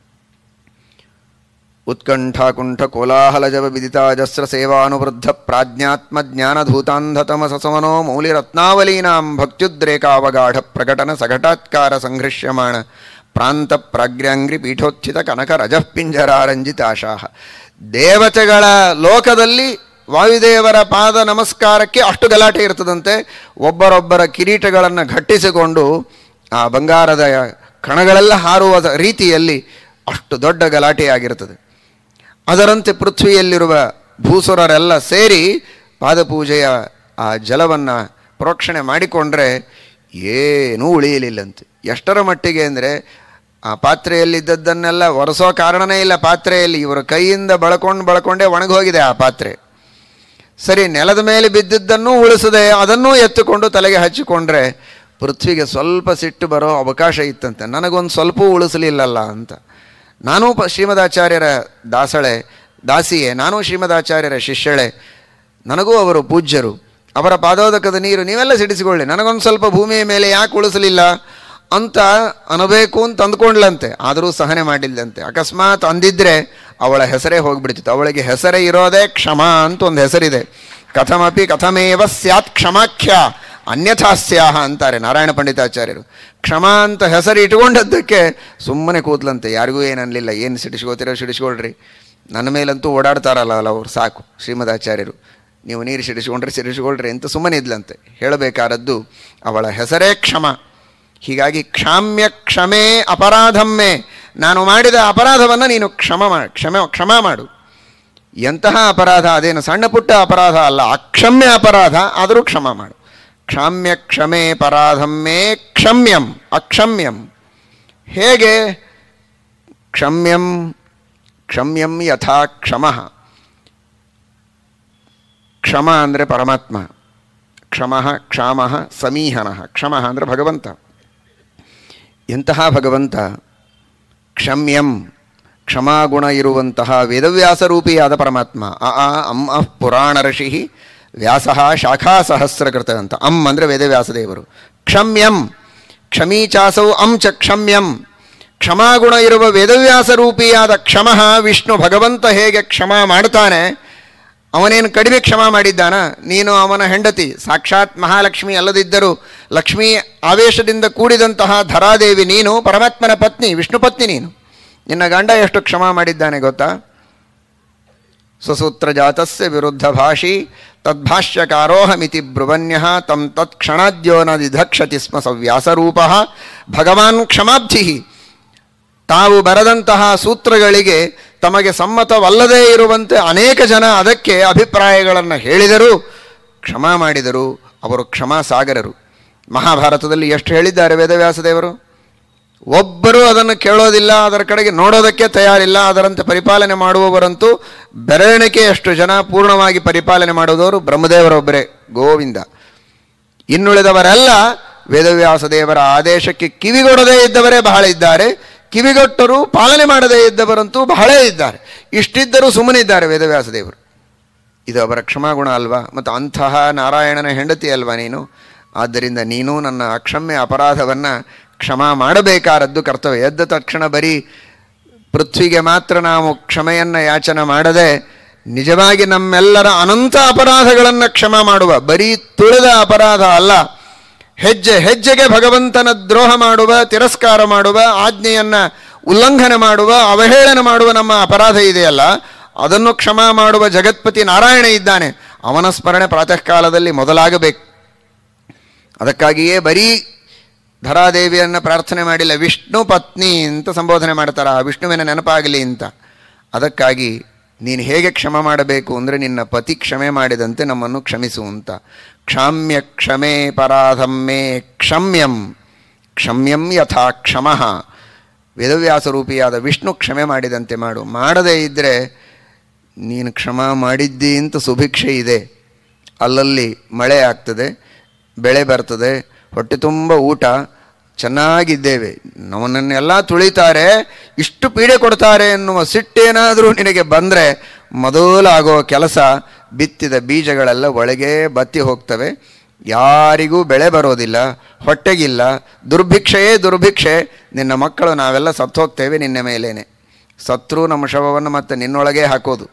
ಉತ್ಕಂಠಾಕುಂಠ ಕೋಲಾಹಲಜವ ವಿದಿತಾಜಸ್ರ ಸೇವಾನುವೃದ್ಧ ಪ್ರಾಜ್ಞಾತ್ಮ ಜ್ಞಾನಧೂತಾಂಧತಮ ಸಸವನೋ ಮೌಲಿರತ್ನಾವಲೀನಾಂ ಭಕ್ತ್ಯುದ್ರೇಕಾವಗಾಢ ಪ್ರಕಟನ ಸಘಟಾತ್ಕಾರ ಸಂಘೃಶ್ಯಮಾಣ ಪ್ರಾಂತ ಪ್ರಾಗ್ರ್ಯಾಂಗ್ರಿ ಪೀಠೋತ್ಥಿತ ಕನಕ ರಜಃಪಿಂಜರಾರಂಜಿತಾಶಾಹ ದೇವತೆಗಳ ಲೋಕದಲ್ಲಿ ವಾಯುದೇವರ ಪಾದ ನಮಸ್ಕಾರಕ್ಕೆ ಅಷ್ಟು ಗಲಾಟೆ ಇರ್ತದಂತೆ ಒಬ್ಬರೊಬ್ಬರ ಕಿರೀಟಗಳನ್ನು ಘಟ್ಟಿಸಿಕೊಂಡು ಆ ಬಂಗಾರದ ಕಣಗಳೆಲ್ಲ ಹಾರುವ ರೀತಿಯಲ್ಲಿ ಅಷ್ಟು ದೊಡ್ಡ ಗಲಾಟೆಯಾಗಿರ್ತದೆ ಅದರಂತೆ ಪೃಥ್ವಿಯಲ್ಲಿರುವ ಭೂಸುರರೆಲ್ಲ ಸೇರಿ ಪಾದಪೂಜೆಯ ಆ ಜಲವನ್ನು ಪ್ರೋಕ್ಷಣೆ ಮಾಡಿಕೊಂಡ್ರೆ ಏನೂ ಉಳಿಯಲಿಲ್ಲಂತೆ ಎಷ್ಟರ ಮಟ್ಟಿಗೆ ಅಂದರೆ ಆ ಪಾತ್ರೆಯಲ್ಲಿದ್ದದ್ದನ್ನೆಲ್ಲ ಒರೆಸೋ ಕಾರಣನೇ ಇಲ್ಲ ಪಾತ್ರೆಯಲ್ಲಿ ಇವರ ಕೈಯಿಂದ ಬಳಕೊಂಡು ಬಳಕೊಂಡೇ ಒಣಗೋಗಿದೆ ಆ ಪಾತ್ರೆ ಸರಿ ನೆಲದ ಮೇಲೆ ಬಿದ್ದಿದ್ದನ್ನೂ ಉಳಿಸದೆ ಅದನ್ನೂ ಎತ್ತುಕೊಂಡು ತಲೆಗೆ ಹಚ್ಚಿಕೊಂಡ್ರೆ ಪೃಥ್ವಿಗೆ ಸ್ವಲ್ಪ ಸಿಟ್ಟು ಬರೋ ಅವಕಾಶ ಇತ್ತಂತೆ ನನಗೊಂದು ಸ್ವಲ್ಪವೂ ಉಳಿಸಲಿಲ್ಲಲ್ಲ ಅಂತ ನಾನೂ ಪ ಶ್ರೀಮದಾಚಾರ್ಯರ ದಾಸಳೆ ದಾಸಿಯೇ ನಾನೂ ಶ್ರೀಮದಾಚಾರ್ಯರ ಶಿಷ್ಯಳೆ ನನಗೂ ಅವರು ಪೂಜ್ಯರು ಅವರ ಪಾದೋದಕದ ನೀರು ನೀವೆಲ್ಲ ಸಿಡಿಸಿಕೊಳ್ಳಿ ನನಗೊಂದು ಸ್ವಲ್ಪ ಭೂಮಿಯ ಮೇಲೆ ಯಾಕೆ ಉಳಿಸಲಿಲ್ಲ ಅಂತ ಅನ್ನಬೇಕು ಅಂತ ಅಂದ್ಕೊಂಡ್ಲಂತೆ ಆದರೂ ಸಹನೆ ಮಾಡಿಲ್ಲಂತೆ ಅಕಸ್ಮಾತ್ ಅಂದಿದ್ರೆ ಅವಳ ಹೆಸರೇ ಹೋಗ್ಬಿಡ್ತಿತ್ತು ಅವಳಿಗೆ ಹೆಸರೇ ಇರೋದೇ ಕ್ಷಮ ಅಂತ ಒಂದು ಹೆಸರಿದೆ ಕಥಮಪಿ ಕಥಮೇವ ಸ್ಯಾತ್ ಕ್ಷಮಾಖ್ಯ ಅನ್ಯಥಾ ಸ್ಯಾಹ ಅಂತಾರೆ ನಾರಾಯಣ ಪಂಡಿತಾಚಾರ್ಯರು ಕ್ಷಮ ಅಂತ ಹೆಸರು ಇಟ್ಕೊಂಡದ್ದಕ್ಕೆ ಸುಮ್ಮನೆ ಕೂತ್ಲಂತೆ ಯಾರಿಗೂ ಏನು ಅನ್ಲಿಲ್ಲ ಏನು ಸಿಡಿಸ್ಕೋತಿರೋ ಸಿಡಿಸ್ಕೊಳ್ರಿ ನನ್ನ ಮೇಲಂತೂ ಓಡಾಡ್ತಾರಲ್ಲ ಅಲ್ಲ ಅವ್ರು ಸಾಕು ಶ್ರೀಮದಾಚಾರ್ಯರು ನೀವು ನೀರು ಸಿಡಿಸ್ಕೊಂಡ್ರೆ ಸಿಡಿಸ್ಕೊಳ್ರಿ ಅಂತ ಸುಮ್ಮನೆ ಇದ್ಲಂತೆ ಹೇಳಬೇಕಾದದ್ದು ಅವಳ ಹೆಸರೇ ಕ್ಷಮ ಹೀಗಾಗಿ ಕ್ಷಾಮ್ಯ ಕ್ಷಮೆ ಅಪರಾಧಮ್ಮೆ ನಾನು ಮಾಡಿದ ಅಪರಾಧವನ್ನು ನೀನು ಕ್ಷಮ ಮಾ ಕ್ಷಮೆ ಕ್ಷಮ ಮಾಡು ಎಂತಹ ಅಪರಾಧ ಅದೇನು ಸಣ್ಣ ಪುಟ್ಟ ಅಪರಾಧ ಅಲ್ಲ ಅಕ್ಷಮ್ಯ ಅಪರಾಧ ಆದರೂ ಕ್ಷಮ ಮಾಡು ಕ್ಷಾಮ್ಯ ಕ್ಷಮೆ ಪರಾಧಮ್ಮೆ ಕ್ಷಮ್ಯಂ ಅಕ್ಷಮ್ಯಂ ಹೇಗೆ ಕ್ಷಮ್ಯಂ ಕ್ಷಮ್ಯಂ ಯಥಾ ಕ್ಷಮಃ ಕ್ಷಮ ಅಂದರೆ ಪರಮಾತ್ಮ ಕ್ಷಮಃ ಕ್ಷಾಮಃ ಸಮೀಹನಃ ಕ್ಷಮಃ ಅಂದರೆ ಭಗವಂತ ಎಂತಹ ಭಗವಂತ ಕ್ಷಮ್ಯಂ ಕ್ಷಮಾಗುಣ ಇರುವಂತಹ ವೇದವ್ಯಾಸರೂಪಿಯಾದ ಪರಮಾತ್ಮ ಅ ಆ ಅಂ ಅಃ ಪುರಾಣ ಋಷಿ ವ್ಯಾಸ ಶಾಖಾ ಸಹಸ್ರಕೃತ ಅಂತ ಅಂ ಅಂದರೆ ವೇದವ್ಯಾಸದೇವರು ಕ್ಷಮ್ಯಂ ಕ್ಷಮೀಚಾಸೌ ಅಂ ಚ ಕ್ಷಮ್ಯಂ ಕ್ಷಮಾಗುಣ ಇರುವ ವೇದವ್ಯಾಸರೂಪಿಯಾದ ಕ್ಷಮಃ ವಿಷ್ಣು ಭಗವಂತ ಹೇಗೆ ಕ್ಷಮ ಮಾಡ್ತಾನೆ ಅವನೇನು ಕಡಿಮೆ ಕ್ಷಮ ಮಾಡಿದ್ದಾನ ನೀನು ಅವನ ಹೆಂಡತಿ ಸಾಕ್ಷಾತ್ ಮಹಾಲಕ್ಷ್ಮಿ ಅಲ್ಲದಿದ್ದರೂ ಲಕ್ಷ್ಮೀ ಆವೇಶದಿಂದ ಕೂಡಿದಂತಹ ಧರಾದೇವಿ ನೀನು ಪರಮಾತ್ಮನ ಪತ್ನಿ ವಿಷ್ಣು ಪತ್ನಿ ನೀನು ನಿನ್ನ ಗಂಡ ಎಷ್ಟು ಕ್ಷಮ ಮಾಡಿದ್ದಾನೆ ಗೊತ್ತಾ ಸ್ವಸೂತ್ರ ಜಾತಸ್ಯ ವಿರುದ್ಧ ಭಾಷಿ ತದ್ಭಾಷ್ಯಕಾರೋಹಮಿತಿ ಬ್ರುವನ್ಯ ತಂ ತತ್ಕ್ಷಣಾದ್ಯೋ ನ ದಿಧಕ್ಷತಿ ಸ್ಮ ಸವ್ಯಾಸರೂಪ ಭಗವಾನ್ ಕ್ಷಮಾಬ್ಧಿ ತಾವು ಬರೆದಂತಹ ಸೂತ್ರಗಳಿಗೆ ತಮಗೆ ಸಮ್ಮತವಲ್ಲದೇ ಇರುವಂತೆ ಅನೇಕ ಜನ ಅದಕ್ಕೆ ಅಭಿಪ್ರಾಯಗಳನ್ನು ಹೇಳಿದರು ಕ್ಷಮ ಮಾಡಿದರು ಅವರು ಕ್ಷಮಾ ಸಾಗರರು ಮಹಾಭಾರತದಲ್ಲಿ ಎಷ್ಟು ಹೇಳಿದ್ದಾರೆ ವೇದವ್ಯಾಸದೇವರು ಒಬ್ಬರೂ ಅದನ್ನು ಕೇಳೋದಿಲ್ಲ ಅದರ ಕಡೆಗೆ ನೋಡೋದಕ್ಕೆ ತಯಾರಿಲ್ಲ ಅದರಂತೆ ಪರಿಪಾಲನೆ ಮಾಡುವವರಂತೂ ಬೆರಳಿಕೆಯಷ್ಟು ಜನ ಪೂರ್ಣವಾಗಿ ಪರಿಪಾಲನೆ ಮಾಡುವವರು ಬ್ರಹ್ಮದೇವರೊಬ್ಬರೇ ಗೋವಿಂದ ಇನ್ನುಳಿದವರೆಲ್ಲ ವೇದವ್ಯಾಸ ದೇವರ ಆದೇಶಕ್ಕೆ ಕಿವಿಗೊಡದೇ ಇದ್ದವರೇ ಬಹಳ ಇದ್ದಾರೆ ಕಿವಿಗೊಟ್ಟರು ಪಾಲನೆ ಮಾಡದೇ ಇದ್ದವರಂತೂ ಬಹಳೇ ಇದ್ದಾರೆ ಇಷ್ಟಿದ್ದರೂ ಸುಮ್ಮನಿದ್ದಾರೆ ವೇದವ್ಯಾಸ ದೇವರು ಇದು ಅವರ ಕ್ಷಮಾಗುಣ ಅಲ್ವಾ ಮತ್ತು ಅಂತಹ ನಾರಾಯಣನ ಹೆಂಡತಿ ಅಲ್ವಾ ನೀನು ಆದ್ದರಿಂದ ನೀನು ನನ್ನ ಅಕ್ಷಮ್ಯ ಅಪರಾಧವನ್ನು ಕ್ಷಮ ಮಾಡಬೇಕಾದದ್ದು ಕರ್ತವ್ಯ ಎದ್ದ ತಕ್ಷಣ ಬರೀ ಪೃಥ್ವಿಗೆ ಮಾತ್ರ ನಾವು ಕ್ಷಮೆಯನ್ನು ಯಾಚನೆ ಮಾಡದೆ ನಿಜವಾಗಿ ನಮ್ಮೆಲ್ಲರ ಅನಂತ ಅಪರಾಧಗಳನ್ನು ಕ್ಷಮ ಮಾಡುವ ಬರೀ ತುಳಿದ ಅಪರಾಧ ಅಲ್ಲ ಹೆಜ್ಜೆ ಹೆಜ್ಜೆಗೆ ಭಗವಂತನ ದ್ರೋಹ ಮಾಡುವ ತಿರಸ್ಕಾರ ಮಾಡುವ ಆಜ್ಞೆಯನ್ನು ಉಲ್ಲಂಘನೆ ಮಾಡುವ ಅವಹೇಳನ ಮಾಡುವ ನಮ್ಮ ಅಪರಾಧ ಇದೆಯಲ್ಲ ಅದನ್ನು ಕ್ಷಮ ಮಾಡುವ ಜಗತ್ಪತಿ ನಾರಾಯಣ ಇದ್ದಾನೆ ಅವನ ಸ್ಮರಣೆ ಪ್ರಾತಃ ಕಾಲದಲ್ಲಿ ಮೊದಲಾಗಬೇಕು ಅದಕ್ಕಾಗಿಯೇ ಬರೀ ಧರಾದೇವಿಯನ್ನು ಪ್ರಾರ್ಥನೆ ಮಾಡಿಲ್ಲ ವಿಷ್ಣು ಪತ್ನಿ ಅಂತ ಸಂಬೋಧನೆ ಮಾಡ್ತಾರೆ ಆ ವಿಷ್ಣುವಿನ ನೆನಪಾಗಲಿ ಅಂತ ಅದಕ್ಕಾಗಿ ನೀನು ಹೇಗೆ ಕ್ಷಮ ಮಾಡಬೇಕು ಅಂದರೆ ನಿನ್ನ ಪತಿ ಕ್ಷಮೆ ಮಾಡಿದಂತೆ ನಮ್ಮನ್ನು ಕ್ಷಮಿಸು ಅಂತ ಕ್ಷಾಮ್ಯ ಕ್ಷಮೆ ಪರಾಧಮ್ಮೆ ಕ್ಷಮ್ಯಂ ಕ್ಷಮ್ಯಂ ಯಥಾ ಕ್ಷಮಃ ವೇದವ್ಯಾಸರೂಪಿಯಾದ ವಿಷ್ಣು ಕ್ಷಮೆ ಮಾಡಿದಂತೆ ಮಾಡು ಮಾಡದೇ ಇದ್ದರೆ ನೀನು ಕ್ಷಮ ಮಾಡಿದ್ದಿ ಅಂತ ಸುಭಿಕ್ಷೆ ಇದೆ ಅಲ್ಲಲ್ಲಿ ಮಳೆ ಆಗ್ತದೆ ಬೆಳೆ ಬರ್ತದೆ ಹೊಟ್ಟೆ ತುಂಬ ಊಟ ಚೆನ್ನಾಗಿದ್ದೇವೆ ನಮ್ಮನ್ನೆಲ್ಲ ತುಳಿತಾರೆ ಇಷ್ಟು ಪೀಡೆ ಕೊಡ್ತಾರೆ ಎನ್ನುವ ಸಿಟ್ಟೇನಾದರೂ ನಿನಗೆ ಬಂದರೆ ಮೊದಲಾಗೋ ಕೆಲಸ ಬಿತ್ತಿದ ಬೀಜಗಳೆಲ್ಲ ಒಳಗೆ ಬತ್ತಿ ಹೋಗ್ತವೆ ಯಾರಿಗೂ ಬೆಳೆ ಬರೋದಿಲ್ಲ ಹೊಟ್ಟೆಗಿಲ್ಲ ದುರ್ಭಿಕ್ಷೆಯೇ ದುರ್ಭಿಕ್ಷೆ ನಿನ್ನ ಮಕ್ಕಳು ನಾವೆಲ್ಲ ಸತ್ತು ಹೋಗ್ತೇವೆ ನಿನ್ನ ಮೇಲೇನೆ ಸತ್ರು ನಮ್ಮ ಶವವನ್ನು ಮತ್ತೆ ನಿನ್ನೊಳಗೆ ಹಾಕೋದು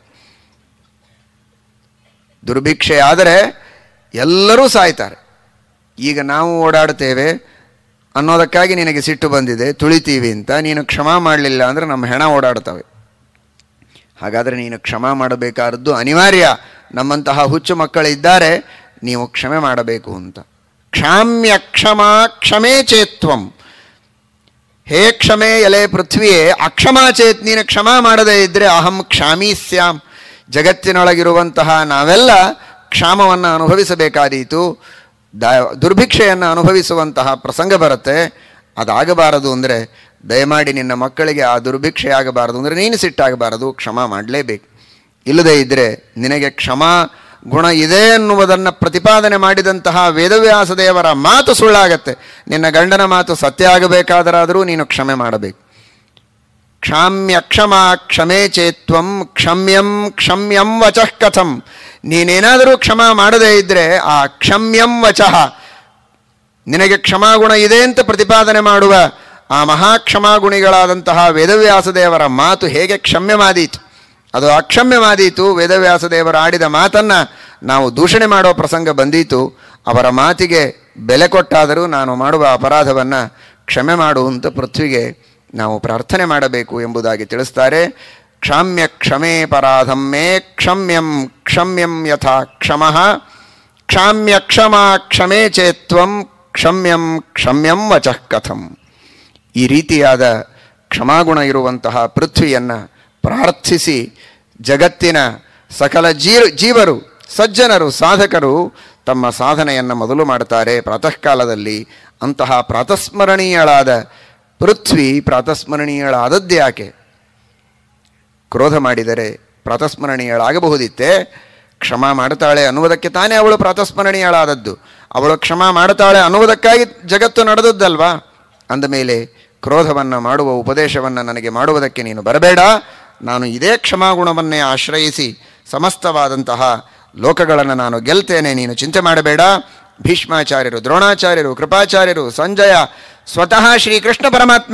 ದುರ್ಭಿಕ್ಷೆ ಆದರೆ ಎಲ್ಲರೂ ಸಾಯ್ತಾರೆ ಈಗ ನಾವು ಓಡಾಡ್ತೇವೆ ಅನ್ನೋದಕ್ಕಾಗಿ ನಿನಗೆ ಸಿಟ್ಟು ಬಂದಿದೆ ತುಳಿತೀವಿ ಅಂತ ನೀನು ಕ್ಷಮ ಮಾಡಲಿಲ್ಲ ಅಂದರೆ ನಮ್ಮ ಹೆಣ ಓಡಾಡ್ತವೆ ಹಾಗಾದರೆ ನೀನು ಕ್ಷಮ ಮಾಡಬೇಕಾದದ್ದು ಅನಿವಾರ್ಯ ನಮ್ಮಂತಹ ಹುಚ್ಚು ಮಕ್ಕಳಿದ್ದಾರೆ ನೀವು ಕ್ಷಮೆ ಮಾಡಬೇಕು ಅಂತ ಕ್ಷಾಮ್ಯ ಕ್ಷಮ ಕ್ಷಮೇ ಚೇತ್ವಂ ಹೇ ಕ್ಷಮೆ ಎಲೆ ಪೃಥ್ವಿಯೇ ಅಕ್ಷಮಾ ಚೇತ್ ನೀನು ಕ್ಷಮ ಮಾಡದೇ ಇದ್ದರೆ ಅಹಂ ಕ್ಷಾಮಿ ಸ್ಯಾಮ್ ಜಗತ್ತಿನೊಳಗಿರುವಂತಹ ನಾವೆಲ್ಲ ಕ್ಷಾಮವನ್ನು ಅನುಭವಿಸಬೇಕಾದೀತು ದ ದುರ್ಭಿಕ್ಷೆಯನ್ನು ಅನುಭವಿಸುವಂತಹ ಪ್ರಸಂಗ ಬರುತ್ತೆ ಅದಾಗಬಾರದು ಅಂದರೆ ದಯಮಾಡಿ ನಿನ್ನ ಮಕ್ಕಳಿಗೆ ಆ ದುರ್ಭಿಕ್ಷೆ ಆಗಬಾರದು ಅಂದರೆ ನೀನು ಸಿಟ್ಟಾಗಬಾರದು ಕ್ಷಮ ಮಾಡಲೇಬೇಕು ಇಲ್ಲದೇ ಇದ್ದರೆ ನಿನಗೆ ಕ್ಷಮಾ ಗುಣ ಇದೆ ಎನ್ನುವುದನ್ನು ಪ್ರತಿಪಾದನೆ ಮಾಡಿದಂತಹ ವೇದವ್ಯಾಸ ದೇವರ ಮಾತು ಸುಳ್ಳಾಗತ್ತೆ ನಿನ್ನ ಗಂಡನ ಮಾತು ಸತ್ಯ ಆಗಬೇಕಾದರಾದರೂ ನೀನು ಕ್ಷಮೆ ಮಾಡಬೇಕು ಕ್ಷಾಮ್ಯ ಕ್ಷಮ ಕ್ಷಮೇ ಚೇತ್ವಂ ಕ್ಷಮ್ಯಂ ಕ್ಷಮ್ಯಂ ವಚಃ ಕಥಂ ನೀನೇನಾದರೂ ಕ್ಷಮ ಮಾಡದೇ ಇದ್ದರೆ ಆ ಕ್ಷಮ್ಯಂ ವಚಃ ನಿನಗೆ ಕ್ಷಮಾಗುಣ ಇದೆ ಅಂತ ಪ್ರತಿಪಾದನೆ ಮಾಡುವ ಆ ಮಹಾಕ್ಷಮಾಗುಣಿಗಳಾದಂತಹ ವೇದವ್ಯಾಸದೇವರ ಮಾತು ಹೇಗೆ ಕ್ಷಮ್ಯವಾದೀತು ಅದು ಅಕ್ಷಮ್ಯವಾದೀತು ವೇದವ್ಯಾಸ ದೇವರು ಆಡಿದ ಮಾತನ್ನು ನಾವು ದೂಷಣೆ ಮಾಡೋ ಪ್ರಸಂಗ ಬಂದೀತು ಅವರ ಮಾತಿಗೆ ಬೆಲೆ ಕೊಟ್ಟಾದರೂ ನಾನು ಮಾಡುವ ಅಪರಾಧವನ್ನು ಕ್ಷಮೆ ಮಾಡುವಂತ ಪೃಥ್ವಿಗೆ ನಾವು ಪ್ರಾರ್ಥನೆ ಮಾಡಬೇಕು ಎಂಬುದಾಗಿ ತಿಳಿಸ್ತಾರೆ ಕ್ಷಾಮ್ಯ ಕ್ಷಮೇ ಪರಾಧಂ ಮೇ ಕ್ಷಮ್ಯಂ ಕ್ಷಮ್ಯಂ ಯಥಾ ಕ್ಷಮಃ ಕ್ಷಾಮ್ಯ ಕ್ಷಮ ಕ್ಷಮೇ ಚೇತ್ವಂ ಕ್ಷಮ್ಯಂ ಕ್ಷಮ್ಯಂ ವಚಃ ಕಥಂ ಈ ರೀತಿಯಾದ ಕ್ಷಮಾಗುಣ ಇರುವಂತಹ ಪೃಥ್ವಿಯನ್ನು ಪ್ರಾರ್ಥಿಸಿ ಜಗತ್ತಿನ ಸಕಲ ಜೀ ಜೀವರು ಸಜ್ಜನರು ಸಾಧಕರು ತಮ್ಮ ಸಾಧನೆಯನ್ನು ಮೊದಲು ಮಾಡ್ತಾರೆ ಪ್ರಾತಃ ಕಾಲದಲ್ಲಿ ಅಂತಹ ಪ್ರಾತಸ್ಮರಣೀಯಳಾದ ಪೃಥ್ವಿ ಪ್ರಾತಸ್ಮರಣೀಯಳಾದದ್ದು ಯಾಕೆ ಕ್ರೋಧ ಮಾಡಿದರೆ ಪ್ರಾತಸ್ಮರಣೀಯಳಾಗಬಹುದಿತ್ತೆ ಕ್ಷಮ ಮಾಡ್ತಾಳೆ ಅನ್ನುವುದಕ್ಕೆ ತಾನೇ ಅವಳು ಪ್ರಾತಸ್ಮರಣೀಯಳಾದದ್ದು ಅವಳು ಕ್ಷಮ ಮಾಡ್ತಾಳೆ ಅನ್ನುವುದಕ್ಕಾಗಿ ಜಗತ್ತು ನಡೆದದ್ದಲ್ವಾ ಅಂದಮೇಲೆ ಕ್ರೋಧವನ್ನು ಮಾಡುವ ಉಪದೇಶವನ್ನು ನನಗೆ ಮಾಡುವುದಕ್ಕೆ ನೀನು ಬರಬೇಡ ನಾನು ಇದೇ ಕ್ಷಮಾಗುಣವನ್ನೇ ಆಶ್ರಯಿಸಿ ಸಮಸ್ತವಾದಂತಹ ಲೋಕಗಳನ್ನು ನಾನು ಗೆಲ್ತೇನೆ ನೀನು ಚಿಂತೆ ಮಾಡಬೇಡ ಭೀಷ್ಮಾಚಾರ್ಯರು ದ್ರೋಣಾಚಾರ್ಯರು ಕೃಪಾಚಾರ್ಯರು ಸಂಜಯ ಸ್ವತಃ ಶ್ರೀಕೃಷ್ಣ ಪರಮಾತ್ಮ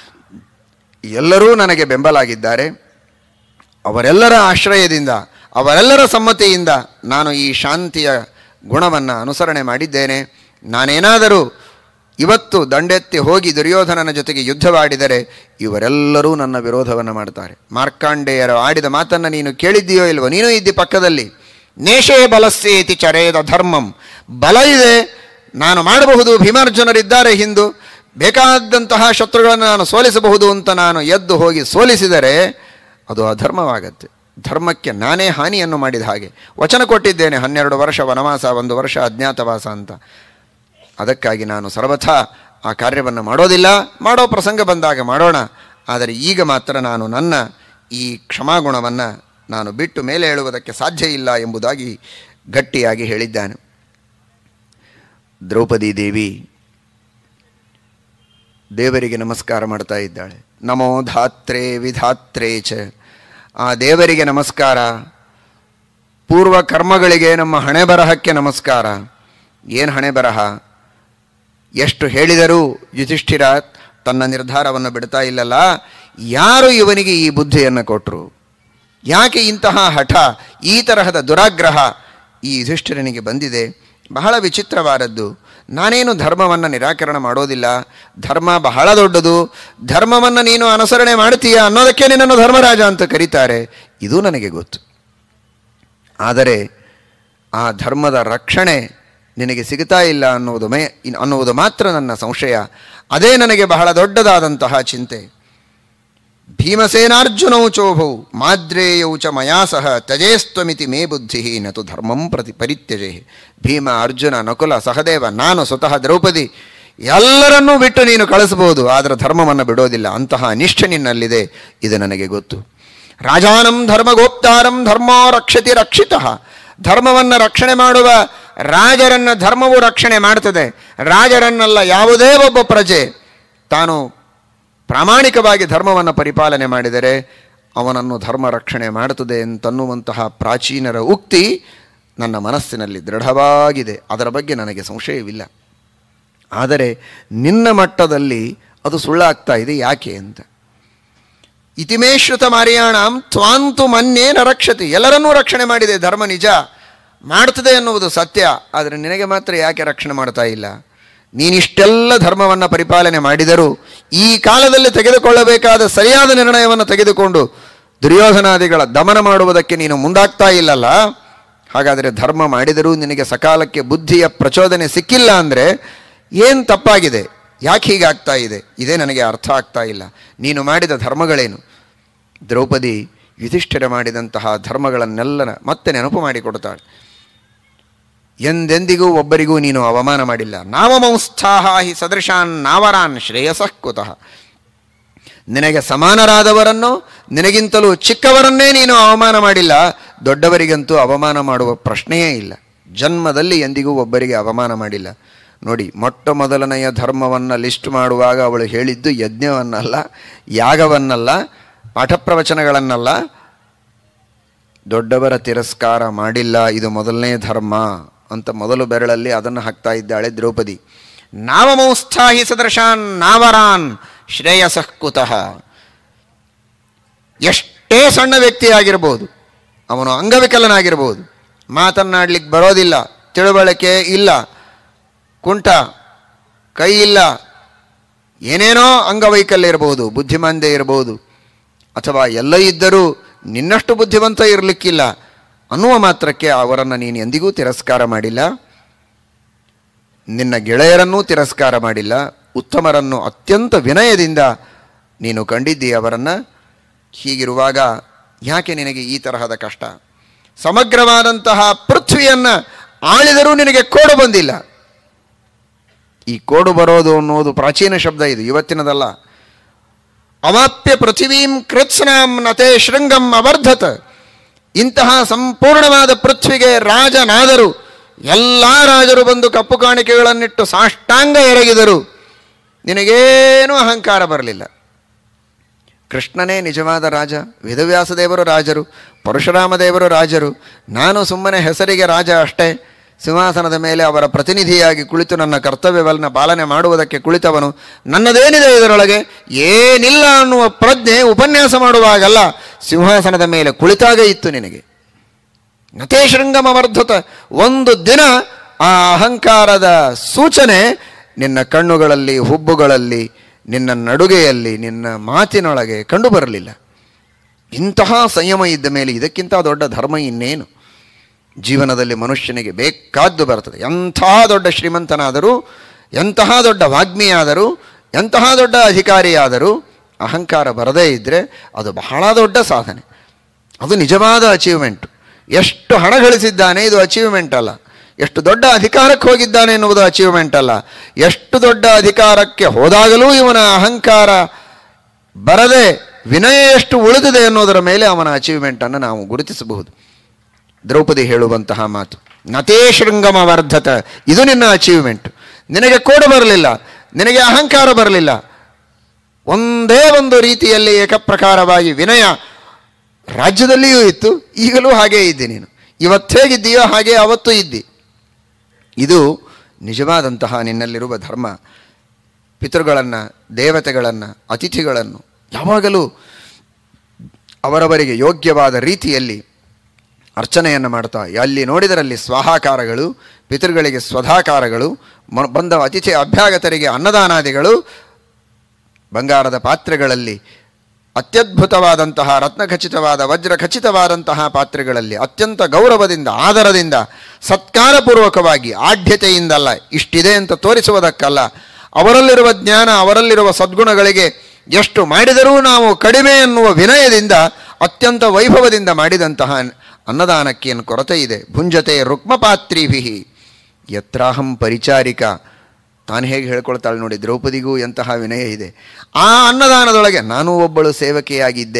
ಎಲ್ಲರೂ ನನಗೆ ಬೆಂಬಲಾಗಿದ್ದಾರೆ ಅವರೆಲ್ಲರ ಆಶ್ರಯದಿಂದ ಅವರೆಲ್ಲರ ಸಮ್ಮತಿಯಿಂದ ನಾನು ಈ ಶಾಂತಿಯ ಗುಣವನ್ನು ಅನುಸರಣೆ ಮಾಡಿದ್ದೇನೆ ನಾನೇನಾದರೂ ಇವತ್ತು ದಂಡೆತ್ತಿ ಹೋಗಿ ದುರ್ಯೋಧನನ ಜೊತೆಗೆ ಯುದ್ಧವಾಡಿದರೆ ಇವರೆಲ್ಲರೂ ನನ್ನ ವಿರೋಧವನ್ನು ಮಾಡ್ತಾರೆ ಮಾರ್ಕಾಂಡೇಯರು ಆಡಿದ ಮಾತನ್ನು ನೀನು ಕೇಳಿದ್ದೀಯೋ ಇಲ್ವೋ ನೀನು ಇದ್ದಿ ಪಕ್ಕದಲ್ಲಿ ನೇಷೇ ಬಲಸ್ಸೇತಿ ಚರೇದ ಧರ್ಮಂ ಬಲ ಇದೆ ನಾನು ಮಾಡಬಹುದು ಭೀಮಾರ್ಜುನರಿದ್ದಾರೆ ಹಿಂದು ಬೇಕಾದಂತಹ ಶತ್ರುಗಳನ್ನು ನಾನು ಸೋಲಿಸಬಹುದು ಅಂತ ನಾನು ಎದ್ದು ಹೋಗಿ ಸೋಲಿಸಿದರೆ ಅದು ಅಧರ್ಮವಾಗತ್ತೆ ಧರ್ಮಕ್ಕೆ ನಾನೇ ಹಾನಿಯನ್ನು ಮಾಡಿದ ಹಾಗೆ ವಚನ ಕೊಟ್ಟಿದ್ದೇನೆ ಹನ್ನೆರಡು ವರ್ಷ ವನವಾಸ ಒಂದು ವರ್ಷ ಅಜ್ಞಾತವಾಸ ಅಂತ ಅದಕ್ಕಾಗಿ ನಾನು ಸರ್ವಥಾ ಆ ಕಾರ್ಯವನ್ನು ಮಾಡೋದಿಲ್ಲ ಮಾಡೋ ಪ್ರಸಂಗ ಬಂದಾಗ ಮಾಡೋಣ ಆದರೆ ಈಗ ಮಾತ್ರ ನಾನು ನನ್ನ ಈ ಕ್ಷಮಾಗುಣವನ್ನು ನಾನು ಬಿಟ್ಟು ಮೇಲೆ ಹೇಳುವುದಕ್ಕೆ ಸಾಧ್ಯ ಇಲ್ಲ ಎಂಬುದಾಗಿ ಗಟ್ಟಿಯಾಗಿ ಹೇಳಿದ್ದಾನೆ ದ್ರೌಪದಿ ದೇವಿ ದೇವರಿಗೆ ನಮಸ್ಕಾರ ಮಾಡ್ತಾ ಇದ್ದಾಳೆ ನಮೋ ಧಾತ್ರೆ ವಿಧಾತ್ರೆ ಚ ಆ ದೇವರಿಗೆ ನಮಸ್ಕಾರ ಪೂರ್ವ ಕರ್ಮಗಳಿಗೆ ನಮ್ಮ ಹಣೆ ಬರಹಕ್ಕೆ ನಮಸ್ಕಾರ ಏನು ಹಣೆ ಬರಹ ಎಷ್ಟು ಹೇಳಿದರೂ ಯುಧಿಷ್ಠಿರ ತನ್ನ ನಿರ್ಧಾರವನ್ನು ಬಿಡ್ತಾ ಇಲ್ಲಲ್ಲ ಯಾರು ಇವನಿಗೆ ಈ ಬುದ್ಧಿಯನ್ನು ಕೊಟ್ಟರು ಯಾಕೆ ಇಂತಹ ಹಠ ಈ ತರಹದ ದುರಾಗ್ರಹ ಈ ಯುಧಿಷ್ಠಿರನಿಗೆ ಬಂದಿದೆ ಬಹಳ ವಿಚಿತ್ರವಾದದ್ದು ನಾನೇನು ಧರ್ಮವನ್ನು ನಿರಾಕರಣೆ ಮಾಡೋದಿಲ್ಲ ಧರ್ಮ ಬಹಳ ದೊಡ್ಡದು ಧರ್ಮವನ್ನು ನೀನು ಅನುಸರಣೆ ಮಾಡ್ತೀಯ ಅನ್ನೋದಕ್ಕೆ ನಿನ್ನನ್ನು ಧರ್ಮರಾಜ ಅಂತ ಕರೀತಾರೆ ಇದು ನನಗೆ ಗೊತ್ತು ಆದರೆ ಆ ಧರ್ಮದ ರಕ್ಷಣೆ ನಿನಗೆ ಸಿಗ್ತಾ ಇಲ್ಲ ಅನ್ನುವುದು ಮೇ ಇನ್- ಅನ್ನುವುದು ಮಾತ್ರ ನನ್ನ ಸಂಶಯ ಅದೇ ನನಗೆ ಬಹಳ ದೊಡ್ಡದಾದಂತಹ ಚಿಂತೆ ಭೀಮಸೇನಾರ್ಜುನೌ ಚೋಭೌ ಮಾದ್ರೇಯೌ ಚ ಮಯಾ ಸಹ ತ್ಯಜೇಸ್ತ್ವಮಿತಿ ಮೇ ಬುದ್ಧಿ ನತು ಧರ್ಮಂ ಪ್ರತಿ ಪರಿತ್ಯಜೆ ಭೀಮ ಅರ್ಜುನ ನಕುಲ ಸಹದೇವ ನಾನು ಸ್ವತಃ ದ್ರೌಪದಿ ಎಲ್ಲರನ್ನೂ ಬಿಟ್ಟು ನೀನು ಕಳಿಸಬಹುದು ಆದರೆ ಧರ್ಮವನ್ನು ಬಿಡೋದಿಲ್ಲ ಅಂತಹ ನಿಷ್ಠೆ ನಿನ್ನಲ್ಲಿದೆ ಇದು ನನಗೆ ಗೊತ್ತು ರಾಜಾನಂ ಧರ್ಮಗೋಪ್ತಾರಂ ಧರ್ಮೋ ರಕ್ಷತಿ ರಕ್ಷಿತಃ ಧರ್ಮವನ್ನು ರಕ್ಷಣೆ ಮಾಡುವ ರಾಜರನ್ನ ಧರ್ಮವು ರಕ್ಷಣೆ ಮಾಡ್ತದೆ ರಾಜರನ್ನೆಲ್ಲ ಯಾವುದೇ ಒಬ್ಬ ಪ್ರಜೆ ತಾನು ಪ್ರಾಮಾಣಿಕವಾಗಿ ಧರ್ಮವನ್ನು ಪರಿಪಾಲನೆ ಮಾಡಿದರೆ ಅವನನ್ನು ಧರ್ಮ ರಕ್ಷಣೆ ಮಾಡುತ್ತದೆ ಅಂತನ್ನುವಂತಹ ಪ್ರಾಚೀನರ ಉಕ್ತಿ ನನ್ನ ಮನಸ್ಸಿನಲ್ಲಿ ದೃಢವಾಗಿದೆ ಅದರ ಬಗ್ಗೆ ನನಗೆ ಸಂಶಯವಿಲ್ಲ ಆದರೆ ನಿನ್ನ ಮಟ್ಟದಲ್ಲಿ ಅದು ಸುಳ್ಳಾಗ್ತಾ ಇದೆ ಯಾಕೆ ಅಂತ ಇತಿಮೇ ಶ್ರುತ ಮಾರಿಯಾಣಂ ತ್ವಾಂತು ಮನ್ಯೇ ನ ರಕ್ಷತಿ ಎಲ್ಲರನ್ನೂ ರಕ್ಷಣೆ ಮಾಡಿದೆ ಧರ್ಮ ನಿಜ ಮಾಡ್ತದೆ ಅನ್ನುವುದು ಸತ್ಯ ಆದರೆ ನಿನಗೆ ಮಾತ್ರ ಯಾಕೆ ರಕ್ಷಣೆ ಮಾಡ್ತಾ ಇಲ್ಲ ನೀನಿಷ್ಟೆಲ್ಲ ಧರ್ಮವನ್ನು ಪರಿಪಾಲನೆ ಮಾಡಿದರೂ ಈ ಕಾಲದಲ್ಲಿ ತೆಗೆದುಕೊಳ್ಳಬೇಕಾದ ಸರಿಯಾದ ನಿರ್ಣಯವನ್ನು ತೆಗೆದುಕೊಂಡು ದುರ್ಯೋಧನಾದಿಗಳ ದಮನ ಮಾಡುವುದಕ್ಕೆ ನೀನು ಮುಂದಾಗ್ತಾ ಇಲ್ಲಲ್ಲ ಹಾಗಾದರೆ ಧರ್ಮ ಮಾಡಿದರೂ ನಿನಗೆ ಸಕಾಲಕ್ಕೆ ಬುದ್ಧಿಯ ಪ್ರಚೋದನೆ ಸಿಕ್ಕಿಲ್ಲ ಅಂದರೆ ಏನು ತಪ್ಪಾಗಿದೆ ಯಾಕೆ ಹೀಗಾಗ್ತಾ ಇದೆ ಇದೇ ನನಗೆ ಅರ್ಥ ಆಗ್ತಾ ಇಲ್ಲ ನೀನು ಮಾಡಿದ ಧರ್ಮಗಳೇನು ದ್ರೌಪದಿ ಯುಧಿಷ್ಠಿರ ಮಾಡಿದಂತಹ ಧರ್ಮಗಳನ್ನೆಲ್ಲ ಮತ್ತೆ ನೆನಪು ಮಾಡಿಕೊಡ್ತಾಳೆ ಎಂದೆಂದಿಗೂ ಒಬ್ಬರಿಗೂ ನೀನು ಅವಮಾನ ಮಾಡಿಲ್ಲ ನಾವಮಂಸ್ಥಾಹ ಹಿ ಸದೃಶಾನ್ ನಾವರಾನ್ ಶ್ರೇಯಸಃ ಕುತಃ ನಿನಗೆ ಸಮಾನರಾದವರನ್ನು ನಿನಗಿಂತಲೂ ಚಿಕ್ಕವರನ್ನೇ ನೀನು ಅವಮಾನ ಮಾಡಿಲ್ಲ ದೊಡ್ಡವರಿಗಂತೂ ಅವಮಾನ ಮಾಡುವ ಪ್ರಶ್ನೆಯೇ ಇಲ್ಲ ಜನ್ಮದಲ್ಲಿ ಎಂದಿಗೂ ಒಬ್ಬರಿಗೆ ಅವಮಾನ ಮಾಡಿಲ್ಲ ನೋಡಿ ಮೊಟ್ಟ ಮೊದಲನೆಯ ಧರ್ಮವನ್ನು ಲಿಸ್ಟ್ ಮಾಡುವಾಗ ಅವಳು ಹೇಳಿದ್ದು ಯಜ್ಞವನ್ನಲ್ಲ ಯಾಗವನ್ನಲ್ಲ ಪಾಠಪ್ರವಚನಗಳನ್ನಲ್ಲ ದೊಡ್ಡವರ ತಿರಸ್ಕಾರ ಮಾಡಿಲ್ಲ ಇದು ಮೊದಲನೇ ಧರ್ಮ ಅಂತ ಮೊದಲು ಬೆರಳಲ್ಲಿ ಅದನ್ನು ಹಾಕ್ತಾ ಇದ್ದಾಳೆ ದ್ರೌಪದಿ ನಾವಮೌಸ್ಥಾಹಿ ಸದೃಶಾನ್ ನಾವರಾನ್ ಶ್ರೇಯಸಃ ಕುತಃ ಎಷ್ಟೇ ಎಷ್ಟೇ ಸಣ್ಣ ವ್ಯಕ್ತಿ ಆಗಿರ್ಬೋದು ಅವನು ಅಂಗವಿಕಲನಾಗಿರ್ಬೋದು ಮಾತನ್ನಾಡ್ಲಿಕ್ಕೆ ಬರೋದಿಲ್ಲ ತಿಳುವಳಿಕೆ ಇಲ್ಲ ಕುಂಟ ಕೈ ಇಲ್ಲ ಏನೇನೋ ಅಂಗವೈಕಲ್ಯ ಇರಬಹುದು ಬುದ್ಧಿಮಾಂದ್ಯ ಇರಬಹುದು ಅಥವಾ ಎಲ್ಲ ಇದ್ದರೂ ನಿನ್ನಷ್ಟು ಬುದ್ಧಿವಂತ ಇರಲಿಕ್ಕಿಲ್ಲ ಅನ್ನುವ ಮಾತ್ರಕ್ಕೆ ಅವರನ್ನು ನೀನು ಎಂದಿಗೂ ತಿರಸ್ಕಾರ ಮಾಡಿಲ್ಲ ನಿನ್ನ ಗೆಳೆಯರನ್ನೂ ತಿರಸ್ಕಾರ ಮಾಡಿಲ್ಲ ಉತ್ತಮರನ್ನು ಅತ್ಯಂತ ವಿನಯದಿಂದ ನೀನು ಕಂಡಿದ್ದಿ ಅವರನ್ನು ಹೀಗಿರುವಾಗ ಯಾಕೆ ನಿನಗೆ ಈ ತರಹದ ಕಷ್ಟ ಸಮಗ್ರವಾದಂತಹ ಪೃಥ್ವಿಯನ್ನು ಆಳಿದರೂ ನಿನಗೆ ಕೋಡು ಬಂದಿಲ್ಲ ಈ ಕೋಡು ಬರೋದು ಅನ್ನೋದು ಪ್ರಾಚೀನ ಶಬ್ದ ಇದು ಇವತ್ತಿನದಲ್ಲ ಅವಾಪ್ಯ ಪೃಥಿವೀಂ ಕೃತ್ಸ್ನಾಂ ನತೆ ಶೃಂಗಂ ಅವರ್ಧತ ಇಂತಹ ಸಂಪೂರ್ಣವಾದ ಪೃಥ್ವಿಗೆ ರಾಜನಾದರು ಎಲ್ಲ ರಾಜರು ಬಂದು ಕಪ್ಪು ಕಾಣಿಕೆಗಳನ್ನಿಟ್ಟು ಸಾಷ್ಟಾಂಗ ಎರಗಿದರು ನಿನಗೇನೂ ಅಹಂಕಾರ ಬರಲಿಲ್ಲ ಕೃಷ್ಣನೇ ನಿಜವಾದ ರಾಜ ವೇದವ್ಯಾಸ ದೇವರು ರಾಜರು ಪರಶುರಾಮ ದೇವರು ರಾಜರು ನಾನು ಸುಮ್ಮನೆ ಹೆಸರಿಗೆ ರಾಜ ಅಷ್ಟೇ ಸಿಂಹಾಸನದ ಮೇಲೆ ಅವರ ಪ್ರತಿನಿಧಿಯಾಗಿ ಕುಳಿತು ನನ್ನ ಕರ್ತವ್ಯವನ್ನು ಪಾಲನೆ ಮಾಡುವುದಕ್ಕೆ ಕುಳಿತವನು ನನ್ನದೇನಿದೆ ಇದರೊಳಗೆ ಏನಿಲ್ಲ ಅನ್ನುವ ಪ್ರಜ್ಞೆ ಉಪನ್ಯಾಸ ಮಾಡುವಾಗಲ್ಲ ಸಿಂಹಾಸನದ ಮೇಲೆ ಕುಳಿತಾಗ ಇತ್ತು ನಿನಗೆ ನತೇ ಶೃಂಗಮವರ್ಧತ ಒಂದು ದಿನ ಆ ಅಹಂಕಾರದ ಸೂಚನೆ ನಿನ್ನ ಕಣ್ಣುಗಳಲ್ಲಿ ಹುಬ್ಬುಗಳಲ್ಲಿ ನಿನ್ನ ನಡುಗೆಯಲ್ಲಿ ನಿನ್ನ ಮಾತಿನೊಳಗೆ ಕಂಡುಬರಲಿಲ್ಲ ಇಂತಹ ಸಂಯಮ ಇದ್ದ ಮೇಲೆ ಇದಕ್ಕಿಂತ ದೊಡ್ಡ ಧರ್ಮ ಇನ್ನೇನು ಜೀವನದಲ್ಲಿ ಮನುಷ್ಯನಿಗೆ ಬೇಕಾದ್ದು ಬರ್ತದೆ ಎಂತಹ ದೊಡ್ಡ ಶ್ರೀಮಂತನಾದರೂ ಎಂತಹ ದೊಡ್ಡ ವಾಗ್ಮಿಯಾದರೂ ಎಂತಹ ದೊಡ್ಡ ಅಧಿಕಾರಿಯಾದರೂ ಅಹಂಕಾರ ಬರದೇ ಇದ್ದರೆ ಅದು ಬಹಳ ದೊಡ್ಡ ಸಾಧನೆ ಅದು ನಿಜವಾದ ಅಚೀವ್ಮೆಂಟ್ ಎಷ್ಟು ಹಣ ಗಳಿಸಿದ್ದಾನೆ ಇದು ಅಚೀವ್ಮೆಂಟ್ ಅಲ್ಲ ಎಷ್ಟು ದೊಡ್ಡ ಅಧಿಕಾರಕ್ಕೆ ಹೋಗಿದ್ದಾನೆ ಎನ್ನುವುದು ಅಚೀವ್ಮೆಂಟ್ ಅಲ್ಲ ಎಷ್ಟು ದೊಡ್ಡ ಅಧಿಕಾರಕ್ಕೆ ಹೋದಾಗಲೂ ಇವನ ಅಹಂಕಾರ ಬರದೆ ವಿನಯ ಎಷ್ಟು ಉಳಿದಿದೆ ಅನ್ನೋದರ ಮೇಲೆ ಅವನ ಅಚೀವ್ಮೆಂಟನ್ನು ನಾವು ಗುರುತಿಸಬಹುದು ದ್ರೌಪದಿ ಹೇಳುವಂತಹ ಮಾತು ನತೇ ಶೃಂಗಮ ವರ್ಧತ ಇದು ನಿನ್ನ ಅಚೀವ್ಮೆಂಟ್ ನಿನಗೆ ಕೋಡು ಬರಲಿಲ್ಲ ನಿನಗೆ ಅಹಂಕಾರ ಬರಲಿಲ್ಲ ಒಂದೇ ಒಂದು ರೀತಿಯಲ್ಲಿ ಏಕಪ್ರಕಾರವಾಗಿ ವಿನಯ ರಾಜ್ಯದಲ್ಲಿಯೂ ಇತ್ತು ಈಗಲೂ ಹಾಗೇ ಇದ್ದಿ ನೀನು ಇವತ್ತು ಹೇಗಿದ್ದೀಯೋ ಹಾಗೆ ಅವತ್ತು ಇದ್ದಿ ಇದು ನಿಜವಾದಂತಹ ನಿನ್ನಲ್ಲಿರುವ ಧರ್ಮ ಪಿತೃಗಳನ್ನು ದೇವತೆಗಳನ್ನು ಅತಿಥಿಗಳನ್ನು ಯಾವಾಗಲೂ ಅವರವರಿಗೆ ಯೋಗ್ಯವಾದ ರೀತಿಯಲ್ಲಿ ಅರ್ಚನೆಯನ್ನು ಮಾಡ್ತಾ ಅಲ್ಲಿ ನೋಡಿದರಲ್ಲಿ ಸ್ವಾಹಾಕಾರಗಳು ಪಿತೃಗಳಿಗೆ ಸ್ವಧಾಕಾರಗಳು ಮ- ಬಂದ ಅತಿಥಿ ಅಭ್ಯಾಗತರಿಗೆ ಅನ್ನದಾನಾದಿಗಳು ಬಂಗಾರದ ಪಾತ್ರೆಗಳಲ್ಲಿ ಅತ್ಯದ್ಭುತವಾದಂತಹ ರತ್ನಖಚಿತವಾದ ವಜ್ರ ಖಚಿತವಾದಂತಹ ಪಾತ್ರೆಗಳಲ್ಲಿ ಅತ್ಯಂತ ಗೌರವದಿಂದ ಆದರದಿಂದ ಸತ್ಕಾರಪೂರ್ವಕವಾಗಿ ಆಢ್ಯತೆಯಿಂದಲ್ಲ ಇಷ್ಟಿದೆ ಅಂತ ತೋರಿಸುವುದಕ್ಕಲ್ಲ ಅವರಲ್ಲಿರುವ ಜ್ಞಾನ ಅವರಲ್ಲಿರುವ ಸದ್ಗುಣಗಳಿಗೆ ಎಷ್ಟು ಮಾಡಿದರೂ ನಾವು ಕಡಿಮೆ ಎನ್ನುವ ವಿನಯದಿಂದ ಅತ್ಯಂತ ವೈಭವದಿಂದ ಮಾಡಿದಂತಹ ಅನ್ನದಾನಕ್ಕೇನು ಕೊರತೆ ಇದೆ ಭುಂಜತೆ ರುಕ್ಮಪಾತ್ರಿಭಿ ಯತ್ರಾಹಂ ಪರಿಚಾರಿಕ ತಾನು ಹೇಗೆ ಹೇಳ್ಕೊಳ್ತಾಳೆ ನೋಡಿ ದ್ರೌಪದಿಗೂ ಎಂತಹ ವಿನಯ ಇದೆ ಆ ಅನ್ನದಾನದೊಳಗೆ ನಾನು ಒಬ್ಬಳು ಸೇವಕಿಯಾಗಿದ್ದೆ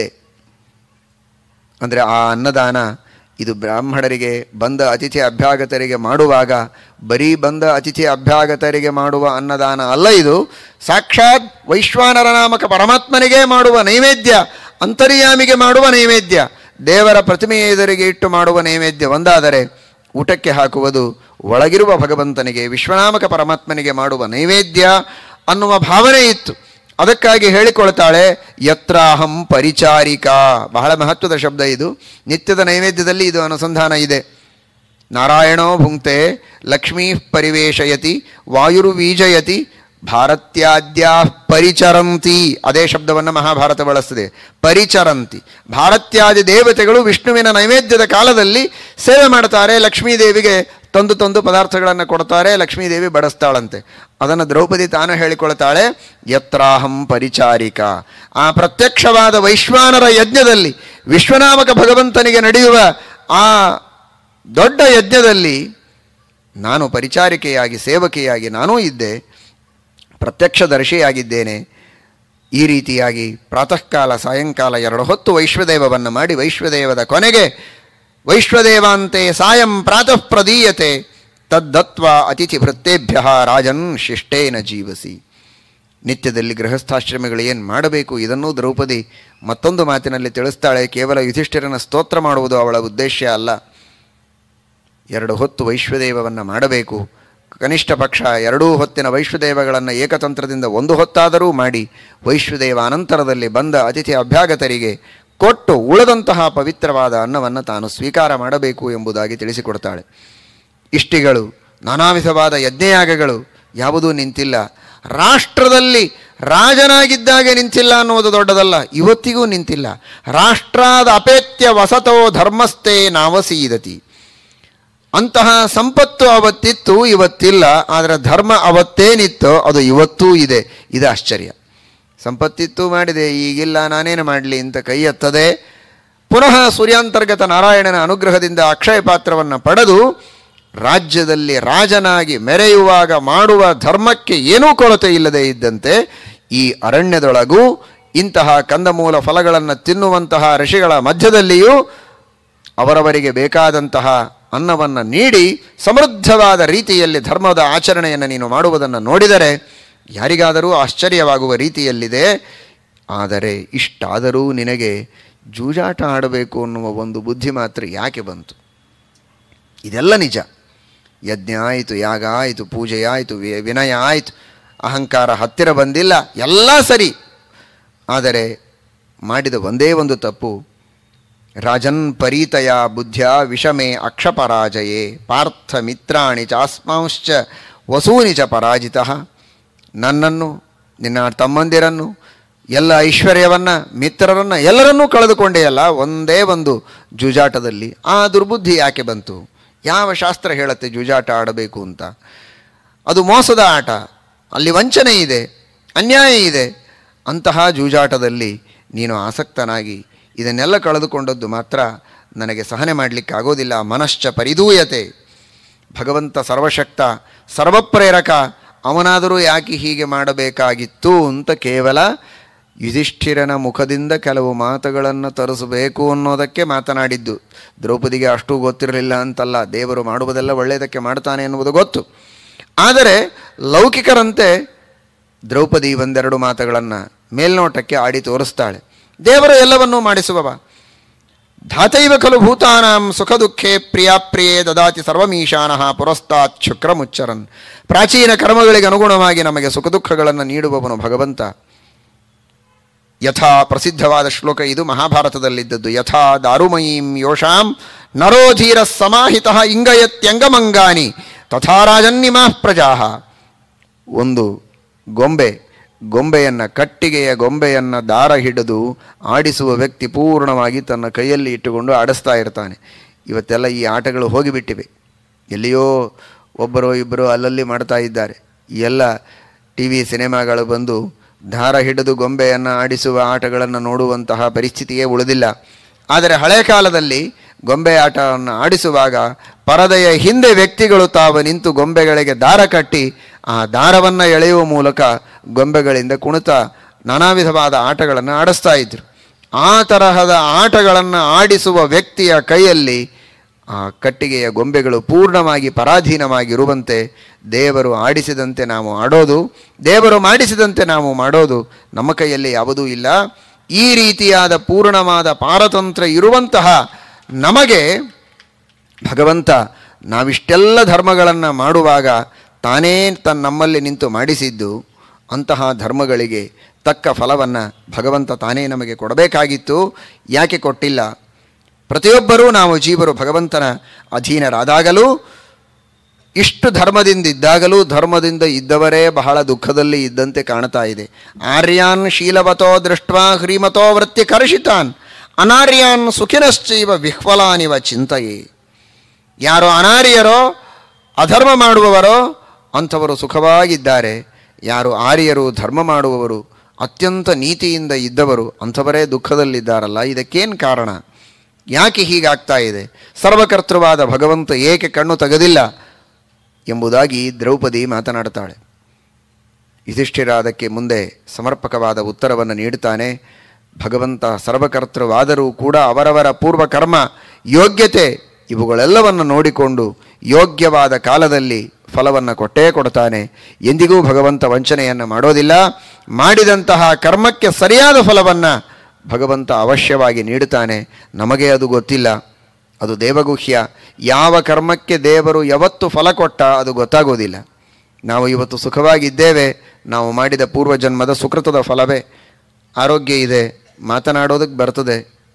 ಅಂದರೆ ಆ ಅನ್ನದಾನ ಇದು ಬ್ರಾಹ್ಮಣರಿಗೆ ಬಂದ ಅತಿಥಿ ಅಭ್ಯಾಗತರಿಗೆ ಮಾಡುವಾಗ ಬರೀ ಬಂದ ಅತಿಥಿ ಅಭ್ಯಾಗತರಿಗೆ ಮಾಡುವ ಅನ್ನದಾನ ಅಲ್ಲ ಇದು ಸಾಕ್ಷಾತ್ ವೈಶ್ವಾನರ ನಾಮಕ ಪರಮಾತ್ಮನಿಗೆ ಮಾಡುವ ನೈವೇದ್ಯ ಅಂತರ್ಯಾಮಿಗೆ ಮಾಡುವ ನೈವೇದ್ಯ ದೇವರ ಪ್ರತಿಮೆಯ ಎದುರಿಗೆ ಇಟ್ಟು ಮಾಡುವ ನೈವೇದ್ಯ ಒಂದಾದರೆ ಊಟಕ್ಕೆ ಹಾಕುವುದು ಒಳಗಿರುವ ಭಗವಂತನಿಗೆ ವಿಶ್ವನಾಮಕ ಪರಮಾತ್ಮನಿಗೆ ಮಾಡುವ ನೈವೇದ್ಯ ಅನ್ನುವ ಭಾವನೆ ಇತ್ತು ಅದಕ್ಕಾಗಿ ಹೇಳಿಕೊಳ್ತಾಳೆ ಯತ್ರಾಹಂ ಪರಿಚಾರಿಕಾ ಬಹಳ ಮಹತ್ವದ ಶಬ್ದ ಇದು ನಿತ್ಯದ ನೈವೇದ್ಯದಲ್ಲಿ ಇದು ಅನುಸಂಧಾನ ಇದೆ ನಾರಾಯಣೋ ಭುಂಕ್ತೆ ಲಕ್ಷ್ಮೀ ಪರಿವೇಶಯತಿ ವಾಯುರ್ವೀಜಯತಿ ಭಾರತ್ಯಾದ್ಯ ಪರಿಚರಂತಿ ಅದೇ ಶಬ್ದವನ್ನು ಮಹಾಭಾರತ ಬಳಸ್ತದೆ ಪರಿಚರಂತಿ ಭಾರತ್ಯಾದಿ ದೇವತೆಗಳು ವಿಷ್ಣುವಿನ ನೈವೇದ್ಯದ ಕಾಲದಲ್ಲಿ ಸೇವೆ ಮಾಡ್ತಾರೆ ಲಕ್ಷ್ಮೀದೇವಿಗೆ ತಂದು ತಂದು ಪದಾರ್ಥಗಳನ್ನು ಕೊಡ್ತಾರೆ ಲಕ್ಷ್ಮೀದೇವಿ ಬಡಿಸ್ತಾಳಂತೆ ಅದನ್ನು ದ್ರೌಪದಿ ತಾನು ಹೇಳಿಕೊಳ್ತಾಳೆ ಯತ್ರಾಹಂ ಪರಿಚಾರಿಕ ಆ ಪ್ರತ್ಯಕ್ಷವಾದ ವೈಶ್ವಾನರ ಯಜ್ಞದಲ್ಲಿ ವಿಶ್ವನಾಮಕ ಭಗವಂತನಿಗೆ ನಡೆಯುವ ಆ ದೊಡ್ಡ ಯಜ್ಞದಲ್ಲಿ ನಾನು ಪರಿಚಾರಿಕೆಯಾಗಿ ಸೇವಕಿಯಾಗಿ ನಾನೂ ಇದ್ದೆ ಪ್ರತ್ಯಕ್ಷದರ್ಶಿಯಾಗಿದ್ದೇನೆ ಈ ರೀತಿಯಾಗಿ ಪ್ರಾತಃ ಕಾಲ ಸಾಯಂಕಾಲ ಎರಡು ಹೊತ್ತು ವೈಶ್ವದೇವವನ್ನು ಮಾಡಿ ವೈಶ್ವದೇವದ ಕೊನೆಗೆ ವೈಶ್ವದೇವಾಂತೆ ಸಾಯಂ ಪ್ರಾತಃ ಪ್ರದೀಯತೆ ತದ್ದತ್ವ ಅತಿಥಿ ಭೃತ್ತೇಭ್ಯ ರಾಜನ್ ಶಿಷ್ಟೇನ ಜೀವಸಿ ನಿತ್ಯದಲ್ಲಿ ಗೃಹಸ್ಥಾಶ್ರಮಿಗಳು ಏನು ಮಾಡಬೇಕು ಇದನ್ನೂ ದ್ರೌಪದಿ ಮತ್ತೊಂದು ಮಾತಿನಲ್ಲಿ ತಿಳಿಸ್ತಾಳೆ ಕೇವಲ ಯುಧಿಷ್ಠಿರನ ಸ್ತೋತ್ರ ಮಾಡುವುದು ಅವಳ ಉದ್ದೇಶ ಅಲ್ಲ ಎರಡು ಹೊತ್ತು ವೈಶ್ವದೇವವನ್ನು ಮಾಡಬೇಕು ಕನಿಷ್ಠ ಪಕ್ಷ ಎರಡೂ ಹೊತ್ತಿನ ವೈಶ್ವದೇವಗಳನ್ನು ಏಕತಂತ್ರದಿಂದ ಒಂದು ಹೊತ್ತಾದರೂ ಮಾಡಿ ವೈಶ್ವದೇವ ಅನಂತರದಲ್ಲಿ ಬಂದ ಅತಿಥಿ ಅಭ್ಯಾಗತರಿಗೆ ಕೊಟ್ಟು ಉಳಿದಂತಹ ಪವಿತ್ರವಾದ ಅನ್ನವನ್ನು ತಾನು ಸ್ವೀಕಾರ ಮಾಡಬೇಕು ಎಂಬುದಾಗಿ ತಿಳಿಸಿಕೊಡ್ತಾಳೆ ಇಷ್ಟಿಗಳು ನಾನಾ ವಿಧವಾದ ಯಜ್ಞಯಾಗಗಳು ಯಾವುದೂ ನಿಂತಿಲ್ಲ ರಾಷ್ಟ್ರದಲ್ಲಿ ರಾಜನಾಗಿದ್ದಾಗೆ ನಿಂತಿಲ್ಲ ಅನ್ನೋದು ದೊಡ್ಡದಲ್ಲ ಇವತ್ತಿಗೂ ನಿಂತಿಲ್ಲ ರಾಷ್ಟ್ರಾದ ಅಪೇತ್ಯ ವಸತೋ ಧರ್ಮಸ್ಥೆ ನಾವಸೀದತಿ ಅಂತಹ ಸಂಪತ್ತು ಅವತ್ತಿತ್ತು ಇವತ್ತಿಲ್ಲ ಆದರೆ ಧರ್ಮ ಅವತ್ತೇನಿತ್ತೋ ಅದು ಇವತ್ತೂ ಇದೆ ಇದು ಆಶ್ಚರ್ಯ ಸಂಪತ್ತಿತ್ತು ಮಾಡಿದೆ ಈಗಿಲ್ಲ ನಾನೇನು ಮಾಡಲಿ ಅಂತ ಕೈ ಎತ್ತದೆ ಪುನಃ ಸೂರ್ಯಾಂತರ್ಗತ ನಾರಾಯಣನ ಅನುಗ್ರಹದಿಂದ ಅಕ್ಷಯ ಪಾತ್ರವನ್ನು ಪಡೆದು ರಾಜ್ಯದಲ್ಲಿ ರಾಜನಾಗಿ ಮೆರೆಯುವಾಗ ಮಾಡುವ ಧರ್ಮಕ್ಕೆ ಏನೂ ಕೊರತೆ ಇಲ್ಲದೆ ಇದ್ದಂತೆ ಈ ಅರಣ್ಯದೊಳಗೂ ಇಂತಹ ಕಂದಮೂಲ ಫಲಗಳನ್ನು ತಿನ್ನುವಂತಹ ಋಷಿಗಳ ಮಧ್ಯದಲ್ಲಿಯೂ ಅವರವರಿಗೆ ಬೇಕಾದಂತಹ ಅನ್ನವನ್ನು ನೀಡಿ ಸಮೃದ್ಧವಾದ ರೀತಿಯಲ್ಲಿ ಧರ್ಮದ ಆಚರಣೆಯನ್ನು ನೀನು ಮಾಡುವುದನ್ನು ನೋಡಿದರೆ ಯಾರಿಗಾದರೂ ಆಶ್ಚರ್ಯವಾಗುವ ರೀತಿಯಲ್ಲಿದೆ ಆದರೆ ಇಷ್ಟಾದರೂ ನಿನಗೆ ಜೂಜಾಟ ಆಡಬೇಕು ಅನ್ನುವ ಒಂದು ಬುದ್ಧಿ ಮಾತ್ರ ಯಾಕೆ ಬಂತು ಇದೆಲ್ಲ ನಿಜ ಯಜ್ಞ ಆಯಿತು ಯಾಗ ಆಯಿತು ಪೂಜೆ ಆಯಿತು ವಿ- ವಿನಯ ಆಯಿತು ಅಹಂಕಾರ ಹತ್ತಿರ ಬಂದಿಲ್ಲ ಎಲ್ಲ ಸರಿ ಆದರೆ ಮಾಡಿದ ಒಂದೇ ಒಂದು ತಪ್ಪು ರಾಜನ್ ಪರೀತಯ ಬುದ್ಧ್ಯ ವಿಷಮೆ ಅಕ್ಷಪರಾಜಯೇ ಪಾರ್ಥ ಮಿತ್ರಾಣಿ ಚಾಸ್ಮಾಂಶ್ಚ ವಸೂನಿ ಚ ಪರಾಜಿತ ನನ್ನನ್ನು ನಿನ್ನ ತಮ್ಮಂದಿರನ್ನು ಎಲ್ಲ ಐಶ್ವರ್ಯವನ್ನು ಮಿತ್ರರನ್ನು ಎಲ್ಲರನ್ನೂ ಕಳೆದುಕೊಂಡೆಯಲ್ಲ ಒಂದೇ ಒಂದು ಜೂಜಾಟದಲ್ಲಿ ಆ ದುರ್ಬುದ್ಧಿ ಯಾಕೆ ಬಂತು ಯಾವ ಶಾಸ್ತ್ರ ಹೇಳುತ್ತೆ ಜೂಜಾಟ ಆಡಬೇಕು ಅಂತ ಅದು ಮೋಸದ ಆಟ ಅಲ್ಲಿ ವಂಚನೆ ಇದೆ ಅನ್ಯಾಯ ಇದೆ ಅಂತಹ ಜೂಜಾಟದಲ್ಲಿ ನೀನು ಆಸಕ್ತನಾಗಿ ಇದನ್ನೆಲ್ಲ ಕಳೆದುಕೊಂಡದ್ದು ಮಾತ್ರ ನನಗೆ ಸಹನೆ ಮಾಡಲಿಕ್ಕೆ ಆಗೋದಿಲ್ಲ ಮನಶ್ಚ ಪರಿದೂಯತೆ ಭಗವಂತ ಸರ್ವಶಕ್ತ ಸರ್ವಪ್ರೇರಕ ಅವನಾದರೂ ಯಾಕೆ ಹೀಗೆ ಮಾಡಬೇಕಾಗಿತ್ತು ಅಂತ ಕೇವಲ ಯುಧಿಷ್ಠಿರನ ಮುಖದಿಂದ ಕೆಲವು ಮಾತುಗಳನ್ನು ತರಿಸಬೇಕು ಅನ್ನೋದಕ್ಕೆ ಮಾತನಾಡಿದ್ದು ದ್ರೌಪದಿಗೆ ಅಷ್ಟು ಗೊತ್ತಿರಲಿಲ್ಲ ಅಂತಲ್ಲ ದೇವರು ಮಾಡುವುದೆಲ್ಲ ಒಳ್ಳೆಯದಕ್ಕೆ ಮಾಡ್ತಾನೆ ಎನ್ನುವುದು ಗೊತ್ತು ಆದರೆ ಲೌಕಿಕರಂತೆ ದ್ರೌಪದಿ ಒಂದೆರಡು ಮಾತುಗಳನ್ನು ಮೇಲ್ನೋಟಕ್ಕೆ ಆಡಿ ತೋರಿಸ್ತಾಳೆ ದೇವರು ಎಲ್ಲವನ್ನೂ ಮಾಡಿಸುವವ ಧಾತೈವ ಖಲು ಭೂತಾನಾಂ ಸುಖ ದುಃಖೇ ಪ್ರಿಯಾಪ್ರಿಯೇ ದದಾತಿ ಸರ್ವಮೀಶಾನಃ ಪುರಸ್ತಾತ್ ಶುಕ್ರಮುಚ್ಚರನ್ ಪ್ರಾಚೀನ ಕರ್ಮಗಳಿಗೆ ಅನುಗುಣವಾಗಿ ನಮಗೆ ಸುಖ ದುಃಖಗಳನ್ನು ನೀಡುವವನು ಭಗವಂತ ಯಥಾ ಪ್ರಸಿದ್ಧವಾದ ಶ್ಲೋಕ ಇದು ಮಹಾಭಾರತದಲ್ಲಿದ್ದದ್ದು ಯಥಾ ದಾರುಮಯೀಂ ಯೋಷಾಂ ನರೋಧೀರ ಸಮಾಹಿತ ಇಂಗಯತ್ಯಂಗಮಂಗಾನಿ ತಥಾ ರಾಜನ್ನಿಮಾಃ ಪ್ರಜಾಹ ಒಂದು ಗೊಂಬೆ ಗೊಂಬೆಯನ್ನು ಕಟ್ಟಿಗೆಯ ಗೊಂಬೆಯನ್ನು ದಾರ ಹಿಡಿದು ಆಡಿಸುವ ವ್ಯಕ್ತಿ ಪೂರ್ಣವಾಗಿ ತನ್ನ ಕೈಯಲ್ಲಿ ಇಟ್ಟುಕೊಂಡು ಆಡಿಸ್ತಾ ಇರ್ತಾನೆ ಇವತ್ತೆಲ್ಲ ಈ ಆಟಗಳು ಹೋಗಿಬಿಟ್ಟಿವೆ ಎಲ್ಲಿಯೋ ಒಬ್ಬರೋ ಇಬ್ಬರು ಅಲ್ಲಲ್ಲಿ ಮಾಡ್ತಾ ಇದ್ದಾರೆ ಈ ಎಲ್ಲ ಟಿ ವಿ ಸಿನಿಮಾಗಳು ಬಂದು ದಾರ ಹಿಡಿದು ಗೊಂಬೆಯನ್ನು ಆಡಿಸುವ ಆಟಗಳನ್ನು ನೋಡುವಂತಹ ಪರಿಸ್ಥಿತಿಯೇ ಉಳಿದಿಲ್ಲ ಆದರೆ ಹಳೆ ಕಾಲದಲ್ಲಿ ಗೊಂಬೆ ಆಟವನ್ನು ಆಡಿಸುವಾಗ ಪರದೆಯ ಹಿಂದೆ ವ್ಯಕ್ತಿಗಳು ತಾವು ನಿಂತು ಗೊಂಬೆಗಳಿಗೆ ದಾರ ಕಟ್ಟಿ ಆ ದಾರವನ್ನು ಎಳೆಯುವ ಮೂಲಕ ಗೊಂಬೆಗಳಿಂದ ಕುಣಿತ ನಾನಾ ವಿಧವಾದ ಆಟಗಳನ್ನು ಆಡಿಸ್ತಾ ಇದ್ರು ಆ ತರಹದ ಆಟಗಳನ್ನು ಆಡಿಸುವ ವ್ಯಕ್ತಿಯ ಕೈಯಲ್ಲಿ ಆ ಕಟ್ಟಿಗೆಯ ಗೊಂಬೆಗಳು ಪೂರ್ಣವಾಗಿ ಪರಾಧೀನವಾಗಿರುವಂತೆ ದೇವರು ಆಡಿಸಿದಂತೆ ನಾವು ಆಡೋದು ದೇವರು ಮಾಡಿಸಿದಂತೆ ನಾವು ಮಾಡೋದು ನಮ್ಮ ಕೈಯಲ್ಲಿ ಯಾವುದೂ ಇಲ್ಲ ಈ ರೀತಿಯಾದ ಪೂರ್ಣವಾದ ಪಾರತಂತ್ರ ಇರುವಂತಹ ನಮಗೆ ಭಗವಂತ ನಾವಿಷ್ಟೆಲ್ಲ ಧರ್ಮಗಳನ್ನು ಮಾಡುವಾಗ ತಾನೇ ತನ್ನ ನಮ್ಮಲ್ಲಿ ನಿಂತು ಮಾಡಿಸಿದ್ದು ಅಂತಹ ಧರ್ಮಗಳಿಗೆ ತಕ್ಕ ಫಲವನ್ನು ಭಗವಂತ ತಾನೇ ನಮಗೆ ಕೊಡಬೇಕಾಗಿತ್ತು ಯಾಕೆ ಕೊಟ್ಟಿಲ್ಲ ಪ್ರತಿಯೊಬ್ಬರೂ ನಾವು ಜೀವರು ಭಗವಂತನ ಅಧೀನರಾದಾಗಲೂ ಇಷ್ಟು ಧರ್ಮದಿಂದಿದ್ದಾಗಲೂ ಧರ್ಮದಿಂದ ಇದ್ದವರೇ ಬಹಳ ದುಃಖದಲ್ಲಿ ಇದ್ದಂತೆ ಕಾಣ್ತಾ ಇದೆ ಆರ್ಯಾನ್ ಶೀಲವತೋ ದೃಷ್ಟ ಹ್ರೀಮತೋ ವೃತ್ತಿ ಕರ್ಷಿತಾನ್ ಅನಾರ್ಯಾನ್ ಸುಖಿನಶ್ಚೈವ ವಿಹ್ವಲಾನಿವ ಚಿಂತೆಯೇ ಯಾರು ಅನಾರ್ಯರೋ ಅಧರ್ಮ ಮಾಡುವವರೋ ಅಂಥವರು ಸುಖವಾಗಿದ್ದಾರೆ ಯಾರು ಆರ್ಯರು ಧರ್ಮ ಮಾಡುವವರು ಅತ್ಯಂತ ನೀತಿಯಿಂದ ಇದ್ದವರು ಅಂಥವರೇ ದುಃಖದಲ್ಲಿದ್ದಾರಲ್ಲ ಇದಕ್ಕೇನು ಕಾರಣ ಯಾಕೆ ಹೀಗಾಗ್ತಾ ಇದೆ ಸರ್ವಕರ್ತೃವಾದ ಭಗವಂತ ಏಕೆ ಕಣ್ಣು ತೆಗೆದಿಲ್ಲ ಎಂಬುದಾಗಿ ದ್ರೌಪದಿ ಮಾತನಾಡ್ತಾಳೆ ಯುಧಿಷ್ಠಿರ ಅದಕ್ಕೆ ಮುಂದೆ ಸಮರ್ಪಕವಾದ ಉತ್ತರವನ್ನು ನೀಡುತ್ತಾನೆ ಭಗವಂತ ಸರ್ವಕರ್ತೃವಾದರೂ ಕೂಡ ಅವರವರ ಪೂರ್ವಕರ್ಮ ಯೋಗ್ಯತೆ ಇವುಗಳೆಲ್ಲವನ್ನು ನೋಡಿಕೊಂಡು ಯೋಗ್ಯವಾದ ಕಾಲದಲ್ಲಿ ಫಲವನ್ನು ಕೊಟ್ಟೇ ಕೊಡ್ತಾನೆ ಎಂದಿಗೂ ಭಗವಂತ ವಂಚನೆಯನ್ನು ಮಾಡೋದಿಲ್ಲ ಮಾಡಿದಂತಹ ಕರ್ಮಕ್ಕೆ ಸರಿಯಾದ ಫಲವನ್ನು ಭಗವಂತ ಅವಶ್ಯವಾಗಿ ನೀಡುತ್ತಾನೆ ನಮಗೆ ಅದು ಗೊತ್ತಿಲ್ಲ ಅದು ದೇವಗುಹ್ಯ ಯಾವ ಕರ್ಮಕ್ಕೆ ದೇವರು ಯಾವತ್ತು ಫಲ ಕೊಟ್ಟ ಅದು ಗೊತ್ತಾಗೋದಿಲ್ಲ ನಾವು ಇವತ್ತು ಸುಖವಾಗಿದ್ದೇವೆ ನಾವು ಮಾಡಿದ ಪೂರ್ವಜನ್ಮದ ಸುಕೃತದ ಫಲವೇ ಆರೋಗ್ಯ ಇದೆ ಮಾತನಾಡೋದಕ್ಕೆ ಬರ್ತದೆ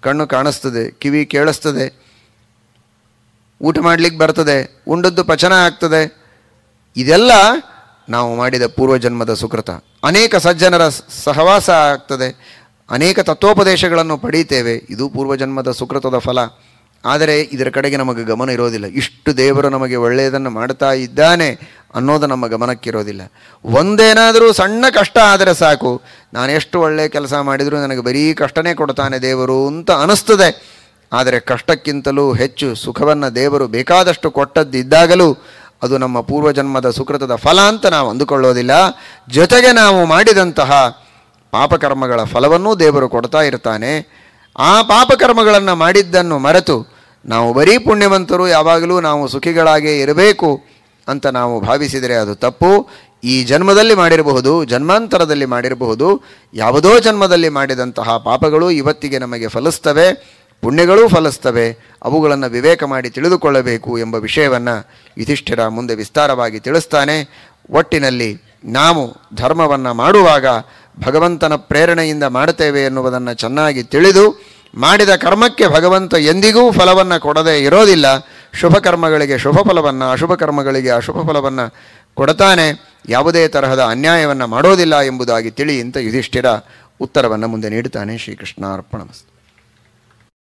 ಕಣ್ಣು ಕಾಣಿಸ್ತದೆ ಕಿವಿ ಕೇಳಿಸ್ತದೆ ಊಟ ಮಾಡಲಿಕ್ಕೆ ಬರ್ತದೆ ಉಂಡದ್ದು ಪಚನ ಆಗ್ತದೆ ಇದೆಲ್ಲ ನಾವು ಮಾಡಿದ ಪೂರ್ವಜನ್ಮದ ಸುಕೃತ ಅನೇಕ ಸಜ್ಜನರ ಸ- ಸಹವಾಸ ಆಗ್ತದೆ ಅನೇಕ ತತ್ವೋಪದೇಶಗಳನ್ನು ಪಡೀತೇವೆ ಇದು ಪೂರ್ವಜನ್ಮದ ಸುಕೃತದ ಫಲ ಆದರೆ ಇದರ ಕಡೆಗೆ ನಮಗೆ ಗಮನ ಇರೋದಿಲ್ಲ ಇಷ್ಟು ದೇವರು ನಮಗೆ ಒಳ್ಳೆಯದನ್ನು ಮಾಡ್ತಾ ಇದ್ದಾನೆ ಅನ್ನೋದು ನಮ್ಮ ಗಮನಕ್ಕಿರೋದಿಲ್ಲ ಒಂದೇನಾದರೂ ಸಣ್ಣ ಕಷ್ಟ ಆದರೆ ಸಾಕು ನಾನು ಎಷ್ಟು ಒಳ್ಳೆಯ ಕೆಲಸ ಮಾಡಿದರೂ ನನಗೆ ಬರೀ ಕಷ್ಟನೇ ಕೊಡ್ತಾನೆ ದೇವರು ಅಂತ ಅನಿಸ್ತದೆ ಆದರೆ ಕಷ್ಟಕ್ಕಿಂತಲೂ ಹೆಚ್ಚು ಸುಖವನ್ನು ದೇವರು ಬೇಕಾದಷ್ಟು ಕೊಟ್ಟದ್ದಿದ್ದಾಗಲೂ ಅದು ನಮ್ಮ ಪೂರ್ವಜನ್ಮದ ಸುಕೃತದ ಫಲ ಅಂತ ನಾವು ಅಂದುಕೊಳ್ಳೋದಿಲ್ಲ ಜೊತೆಗೆ ನಾವು ಮಾಡಿದಂತಹ ಪಾಪಕರ್ಮಗಳ ಫಲವನ್ನೂ ದೇವರು ಕೊಡ್ತಾ ಇರ್ತಾನೆ ಆ ಪಾಪಕರ್ಮಗಳನ್ನು ಮಾಡಿದ್ದನ್ನು ಮರೆತು ನಾವು ಬರೀ ಪುಣ್ಯವಂತರು ಯಾವಾಗಲೂ ನಾವು ಸುಖಿಗಳಾಗೇ ಇರಬೇಕು ಅಂತ ನಾವು ಭಾವಿಸಿದರೆ ಅದು ತಪ್ಪು ಈ ಜನ್ಮದಲ್ಲಿ ಮಾಡಿರಬಹುದು ಜನ್ಮಾಂತರದಲ್ಲಿ ಮಾಡಿರಬಹುದು ಯಾವುದೋ ಜನ್ಮದಲ್ಲಿ ಮಾಡಿದಂತಹ ಪಾಪಗಳು ಇವತ್ತಿಗೆ ನಮಗೆ ಫಲಿಸ್ತವೆ ಪುಣ್ಯಗಳೂ ಫಲಿಸ್ತವೆ ಅವುಗಳನ್ನು ವಿವೇಕ ಮಾಡಿ ತಿಳಿದುಕೊಳ್ಳಬೇಕು ಎಂಬ ವಿಷಯವನ್ನು ಯುಧಿಷ್ಠಿರ ಮುಂದೆ ವಿಸ್ತಾರವಾಗಿ ತಿಳಿಸ್ತಾನೆ ಒಟ್ಟಿನಲ್ಲಿ ನಾವು ಧರ್ಮವನ್ನು ಮಾಡುವಾಗ ಭಗವಂತನ ಪ್ರೇರಣೆಯಿಂದ ಮಾಡುತ್ತೇವೆ ಎನ್ನುವುದನ್ನು ಚೆನ್ನಾಗಿ ತಿಳಿದು ಮಾಡಿದ ಕರ್ಮಕ್ಕೆ ಭಗವಂತ ಎಂದಿಗೂ ಫಲವನ್ನು ಕೊಡದೇ ಇರೋದಿಲ್ಲ ಶುಭ ಕರ್ಮಗಳಿಗೆ ಶುಭ ಫಲವನ್ನು ಅಶುಭ ಕರ್ಮಗಳಿಗೆ ಅಶುಭ ಫಲವನ್ನು ಕೊಡ್ತಾನೆ ಯಾವುದೇ ತರಹದ ಅನ್ಯಾಯವನ್ನು ಮಾಡೋದಿಲ್ಲ ಎಂಬುದಾಗಿ ತಿಳಿ ಅಂತ ಯುಧಿಷ್ಠಿರ ಉತ್ತರವನ್ನು ಮುಂದೆ ನೀಡುತ್ತಾನೆ ಶ್ರೀಕೃಷ್ಣ ಅರ್ಪಣಮಸ್ತು